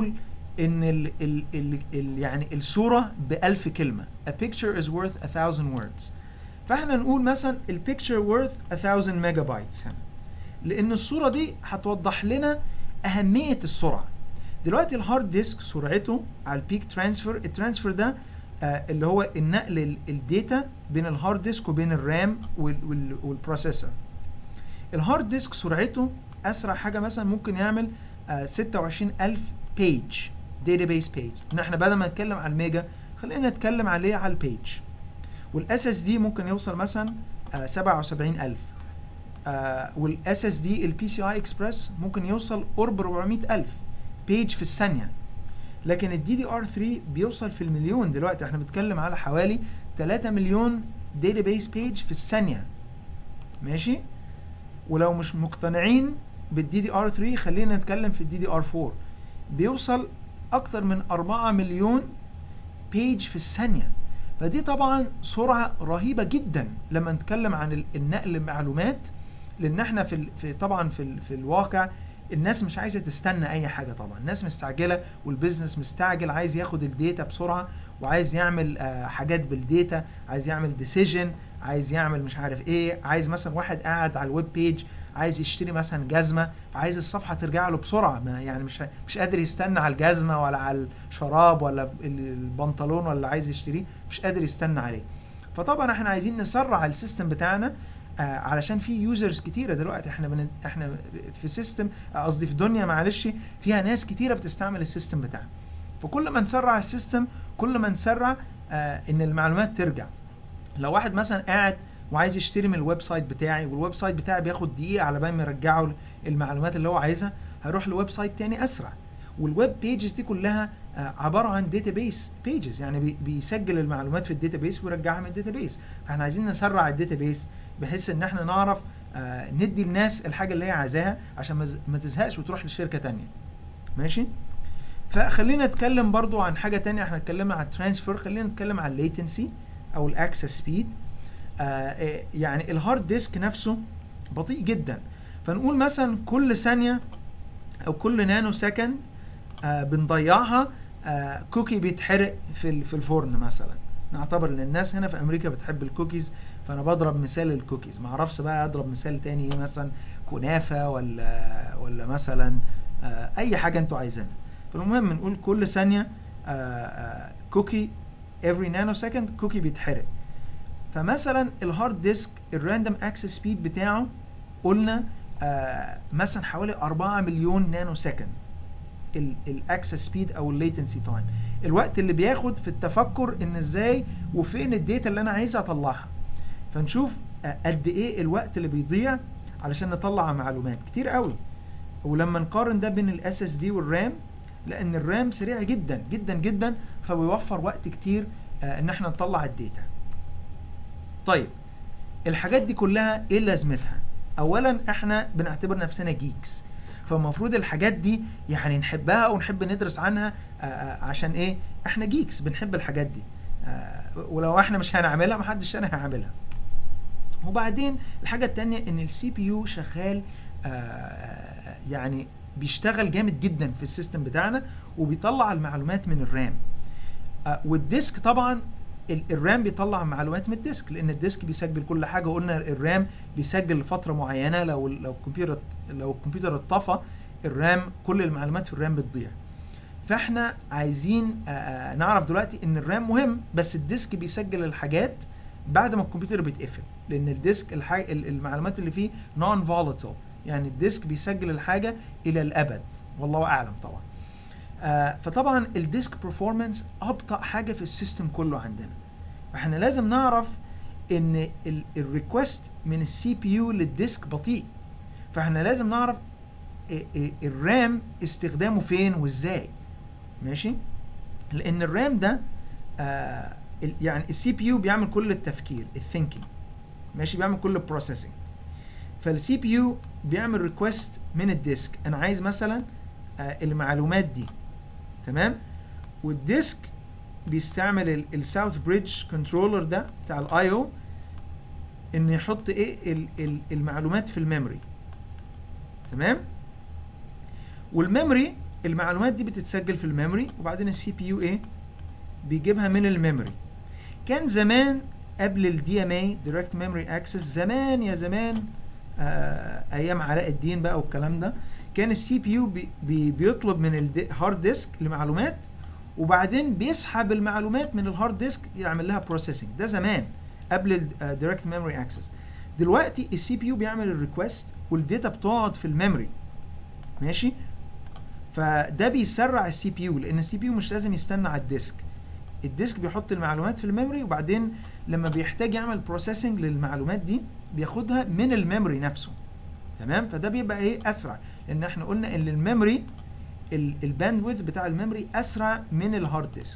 ان ال ال ال ال يعني الصوره بألف كلمه a picture is worth a thousand words فاحنا نقول مثلا ال picture worth a thousand megabytes هنا لان الصوره دي هتوضح لنا اهميه السرعه دلوقتي الهارد ديسك سرعته على البيك ترانسفير الترانسفير ده آه اللي هو النقل ال- الداتا بين الهارد ديسك وبين الرام وال- وال- والبروسيسور الهارد ديسك سرعته اسرع حاجه مثلا ممكن يعمل آه 26000 بيج داتابيس بيج ان احنا بدل ما نتكلم على الميجا خلينا نتكلم عليه على البيج والاس اس دي ممكن يوصل مثلا آه 77000 آه والاس اس دي البي سي اي اكسبريس ممكن يوصل قرب 400000 بيج في الثانيه لكن الدي دي ار 3 بيوصل في المليون دلوقتي احنا بنتكلم على حوالي 3 مليون داتابيس بيج في الثانيه ماشي ولو مش مقتنعين بالدي دي ار 3 خلينا نتكلم في الدي دي ار 4 بيوصل اكتر من 4 مليون بيج في الثانيه فدي طبعا سرعه رهيبه جدا لما نتكلم عن ال- النقل المعلومات لان احنا في ال- في طبعا في ال- في الواقع الناس مش عايزه تستنى اي حاجه طبعا الناس مستعجله والبيزنس مستعجل عايز ياخد الداتا بسرعه وعايز يعمل آه، حاجات بالداتا عايز يعمل ديسيجن عايز يعمل مش عارف ايه عايز مثلا واحد قاعد على الويب بيج عايز يشتري مثلا جزمه عايز الصفحه ترجع له بسرعه ما يعني مش مش قادر يستنى على الجزمه ولا على الشراب ولا ال- البنطلون ولا عايز يشتريه مش قادر يستنى عليه فطبعا احنا عايزين نسرع السيستم بتاعنا آه علشان في يوزرز كتيره دلوقتي احنا بن... احنا في سيستم قصدي في دنيا معلش فيها ناس كتيره بتستعمل السيستم بتاعنا فكل ما نسرع السيستم كل ما نسرع آه ان المعلومات ترجع لو واحد مثلا قاعد وعايز يشتري من الويب سايت بتاعي والويب سايت بتاعي بياخد دقيقه على بال ما يرجعه المعلومات اللي هو عايزها هيروح لويب سايت تاني اسرع والويب بيجز دي كلها آه، عباره عن داتابيس بيجز يعني بي- بيسجل المعلومات في الداتابيس ويرجعها من الداتابيس فاحنا عايزين نسرع الداتابيس بحيث ان احنا نعرف آه، ندي الناس الحاجه اللي هي عايزاها عشان ما ز- ما تزهقش وتروح لشركه تانية ماشي فخلينا نتكلم برضو عن حاجه تانية احنا اتكلمنا عن الترانسفير خلينا نتكلم عن الليتنسي او الاكسس سبيد يعني الهارد ديسك نفسه بطيء جدا فنقول مثلا كل ثانيه او كل نانو سكند آه بنضيعها آه كوكي بيتحرق في ال- في الفرن مثلا نعتبر ان الناس هنا في امريكا بتحب الكوكيز فانا بضرب مثال الكوكيز ما اعرفش بقى اضرب مثال تاني ايه مثلا كنافه ولا ولا مثلا آه اي حاجه انتوا عايزينها فالمهم نقول كل ثانيه آه آه كوكي every نانو سكند كوكي بيتحرق فمثلا الهارد ديسك الراندوم اكسس سبيد بتاعه قلنا آه مثلا حوالي 4 مليون نانو سكند الاكسس سبيد او الليتنسي تايم الوقت اللي بياخد في التفكر ان ازاي وفين الداتا اللي انا عايز اطلعها فنشوف آه، قد ايه الوقت اللي بيضيع علشان نطلع معلومات كتير قوي ولما نقارن ده بين الاس اس دي والرام لان الرام سريع جدا جدا جدا فبيوفر وقت كتير آه، ان احنا نطلع الداتا طيب الحاجات دي كلها ايه لازمتها اولا احنا بنعتبر نفسنا جيكس فالمفروض الحاجات دي يعني نحبها ونحب ندرس عنها آه، آه، عشان ايه احنا جيكس بنحب الحاجات دي آه، ولو احنا مش هنعملها محدش تاني هيعملها وبعدين الحاجه التانية ان السي بي يو شغال آه، يعني بيشتغل جامد جدا في السيستم بتاعنا وبيطلع المعلومات من الرام آه، والديسك طبعا ال- الرام بيطلع معلومات من الديسك لان الديسك بيسجل كل حاجه قلنا الرام بيسجل لفتره معينه لو لو الكمبيوتر لو الكمبيوتر اتطفى الرام كل المعلومات في الرام بتضيع فاحنا عايزين آه، آه، نعرف دلوقتي ان الرام مهم بس الديسك بيسجل الحاجات بعد ما الكمبيوتر بيتقفل لان الديسك الحاجة المعلومات اللي فيه نون فولاتile يعني الديسك بيسجل الحاجه الى الابد والله اعلم طبعا آه فطبعا الديسك برفورمانس ابطا حاجه في السيستم كله عندنا فاحنا لازم نعرف ان الريكوست من السي بي يو للديسك بطيء فاحنا لازم نعرف ال- ال- الرام استخدامه فين وازاي ماشي لان الرام ده آه ال- يعني السي بي يو بيعمل كل التفكير الثينكينج ماشي بيعمل كل البروسيسنج فالسي بي يو بيعمل ريكوست من الديسك انا عايز مثلا آه المعلومات دي تمام والديسك بيستعمل الساوث بريدج كنترولر ده بتاع الاي او انه يحط ايه ال- ال- المعلومات في الميموري تمام والميموري المعلومات دي بتتسجل في الميموري وبعدين السي بي يو ايه بيجيبها من الميموري كان زمان قبل الدي ام اي دايركت ميموري اكسس زمان يا زمان آه ايام علاء الدين بقى والكلام ده كان السي بي يو بي بي بيطلب من الهارد ديسك لمعلومات وبعدين بيسحب المعلومات من الهارد ديسك يعمل لها بروسيسنج ده زمان قبل الدايركت ميموري اكسس دلوقتي السي بي يو بيعمل الريكوست والداتا بتقعد في الميموري ماشي فده بيسرع السي بي يو لان السي بي يو مش لازم يستنى على الديسك الديسك بيحط المعلومات في الميموري وبعدين لما بيحتاج يعمل بروسيسنج للمعلومات دي بياخدها من الميموري نفسه تمام فده بيبقى ايه اسرع لان احنا قلنا ان الميموري الباندويث بتاع الميموري اسرع من الهارد ديسك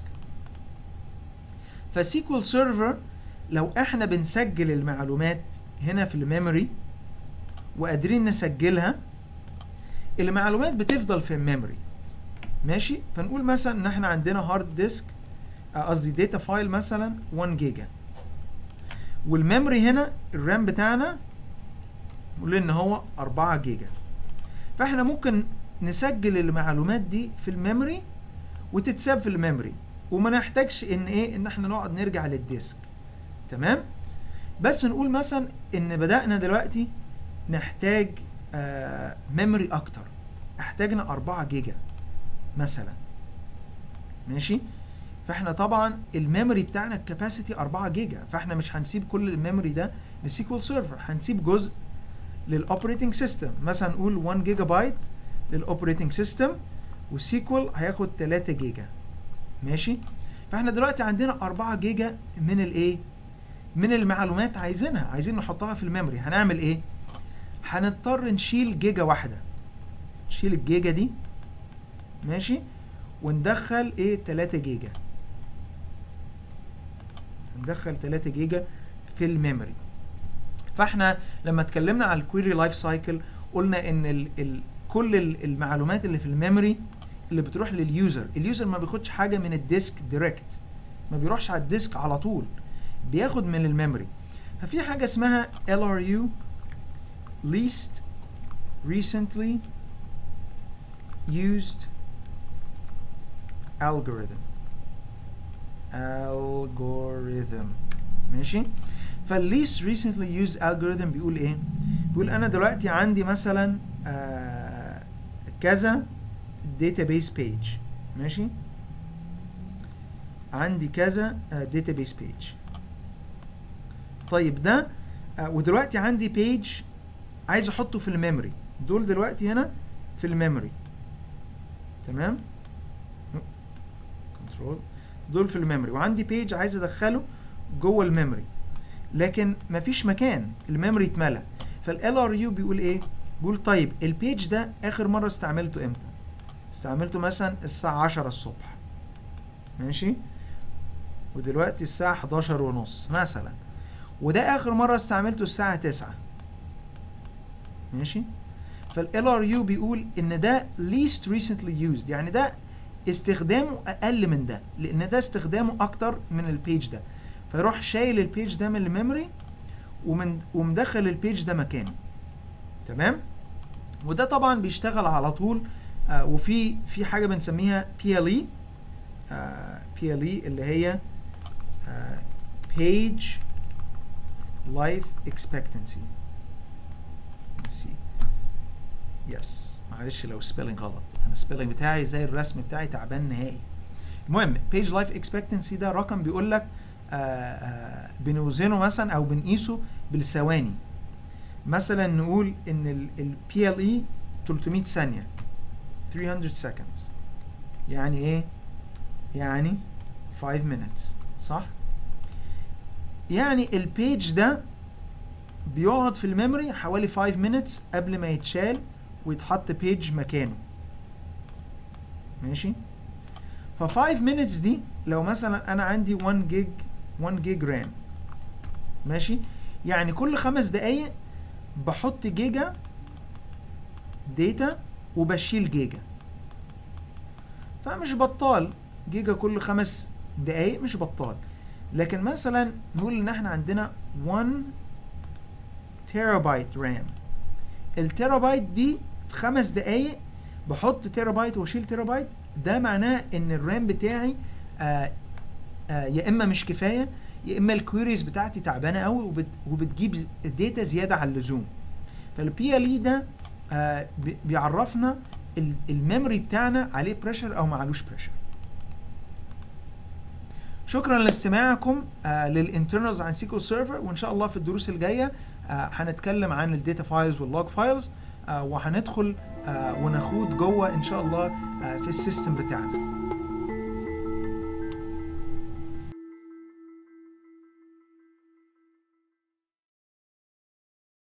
فسيكوال سيرفر لو احنا بنسجل المعلومات هنا في الميموري وقادرين نسجلها المعلومات بتفضل في الميموري ماشي فنقول مثلا ان احنا عندنا هارد ديسك قصدي داتا فايل مثلا 1 جيجا والميموري هنا الرام بتاعنا نقول ان هو 4 جيجا فاحنا ممكن نسجل المعلومات دي في الميموري وتتساب في الميموري وما نحتاجش ان ايه ان احنا نقعد نرجع للديسك تمام بس نقول مثلا ان بدأنا دلوقتي نحتاج آه ميموري اكتر احتاجنا 4 جيجا مثلا ماشي فاحنا طبعا الميموري بتاعنا الكاباسيتي 4 جيجا فاحنا مش هنسيب كل الميموري ده لسيكوال سيرفر هنسيب جزء للاوبريتنج سيستم مثلا نقول 1 جيجا بايت للاوبريتنج سيستم والسيكوال هياخد 3 جيجا ماشي فاحنا دلوقتي عندنا 4 جيجا من الايه من المعلومات عايزينها عايزين نحطها في الميموري هنعمل ايه هنضطر نشيل جيجا واحده نشيل الجيجا دي ماشي وندخل ايه 3 جيجا ندخل 3 جيجا في الميموري فاحنا لما اتكلمنا على الكويري لايف سايكل قلنا ان ال ال كل ال المعلومات اللي في الميموري اللي بتروح لليوزر اليوزر ما بياخدش حاجه من الديسك دايركت ما بيروحش على الديسك على طول بياخد من الميموري ففي حاجه اسمها LRU least recently used algorithm algorithm ماشي فالليست recently used algorithm بيقول ايه بيقول انا دلوقتي عندي مثلا آه كذا database page ماشي عندي كذا آه database page طيب ده آه ودلوقتي عندي page عايز احطه في الميموري دول دلوقتي هنا في الميموري تمام كنترول دول في الميموري وعندي بيج عايز ادخله جوه الميموري لكن مفيش مكان الميموري اتملى فال ار يو بيقول ايه بيقول طيب البيج ده اخر مره استعملته امتى استعملته مثلا الساعه 10 الصبح ماشي ودلوقتي الساعه 11 ونص مثلا وده اخر مره استعملته الساعه 9 ماشي فال ار يو بيقول ان ده least recently used يعني ده استخدامه اقل من ده لان ده استخدامه اكتر من البيج ده فيروح شايل البيج ده من الميموري ومن ومدخل البيج ده مكانه تمام وده طبعا بيشتغل على طول آه وفي في حاجه بنسميها PLE آه PLE اللي هي آه page life expectancy يس معلش لو سبيلنج غلط انا السبيلنج بتاعي زي الرسم بتاعي تعبان نهائي المهم page life expectancy ده رقم بيقول لك بنوزنه مثلا او بنقيسه بالثواني مثلا نقول ان ال PLE 300 ثانية 300 seconds يعني ايه يعني 5 minutes صح يعني البيج ده بيقعد في الميموري حوالي 5 minutes قبل ما يتشال ويتحط بيج مكانه ماشي ف 5 minutes دي لو مثلا انا عندي 1 جيج 1 جيج رام ماشي يعني كل خمس دقايق بحط جيجا داتا وبشيل جيجا فمش بطال جيجا كل خمس دقايق مش بطال لكن مثلا نقول ان احنا عندنا 1 تيرابايت رام التيرابايت دي في خمس دقايق بحط تيرا بايت واشيل تيرا بايت ده معناه ان الرام بتاعي آه آه يا اما مش كفايه يا اما الكويريز بتاعتي تعبانه قوي وبت وبتجيب داتا زياده عن اللزوم فالبي ال اي ده آه بي- بيعرفنا ال- الميموري بتاعنا عليه بريشر او معلوش بريشر شكرا لاستماعكم آه للانترنالز عن سيكول سيرفر وان شاء الله في الدروس الجايه آه هنتكلم عن الداتا فايلز واللوج فايلز آه وهندخل آه ونخوض جوه ان شاء الله آه في السيستم بتاعنا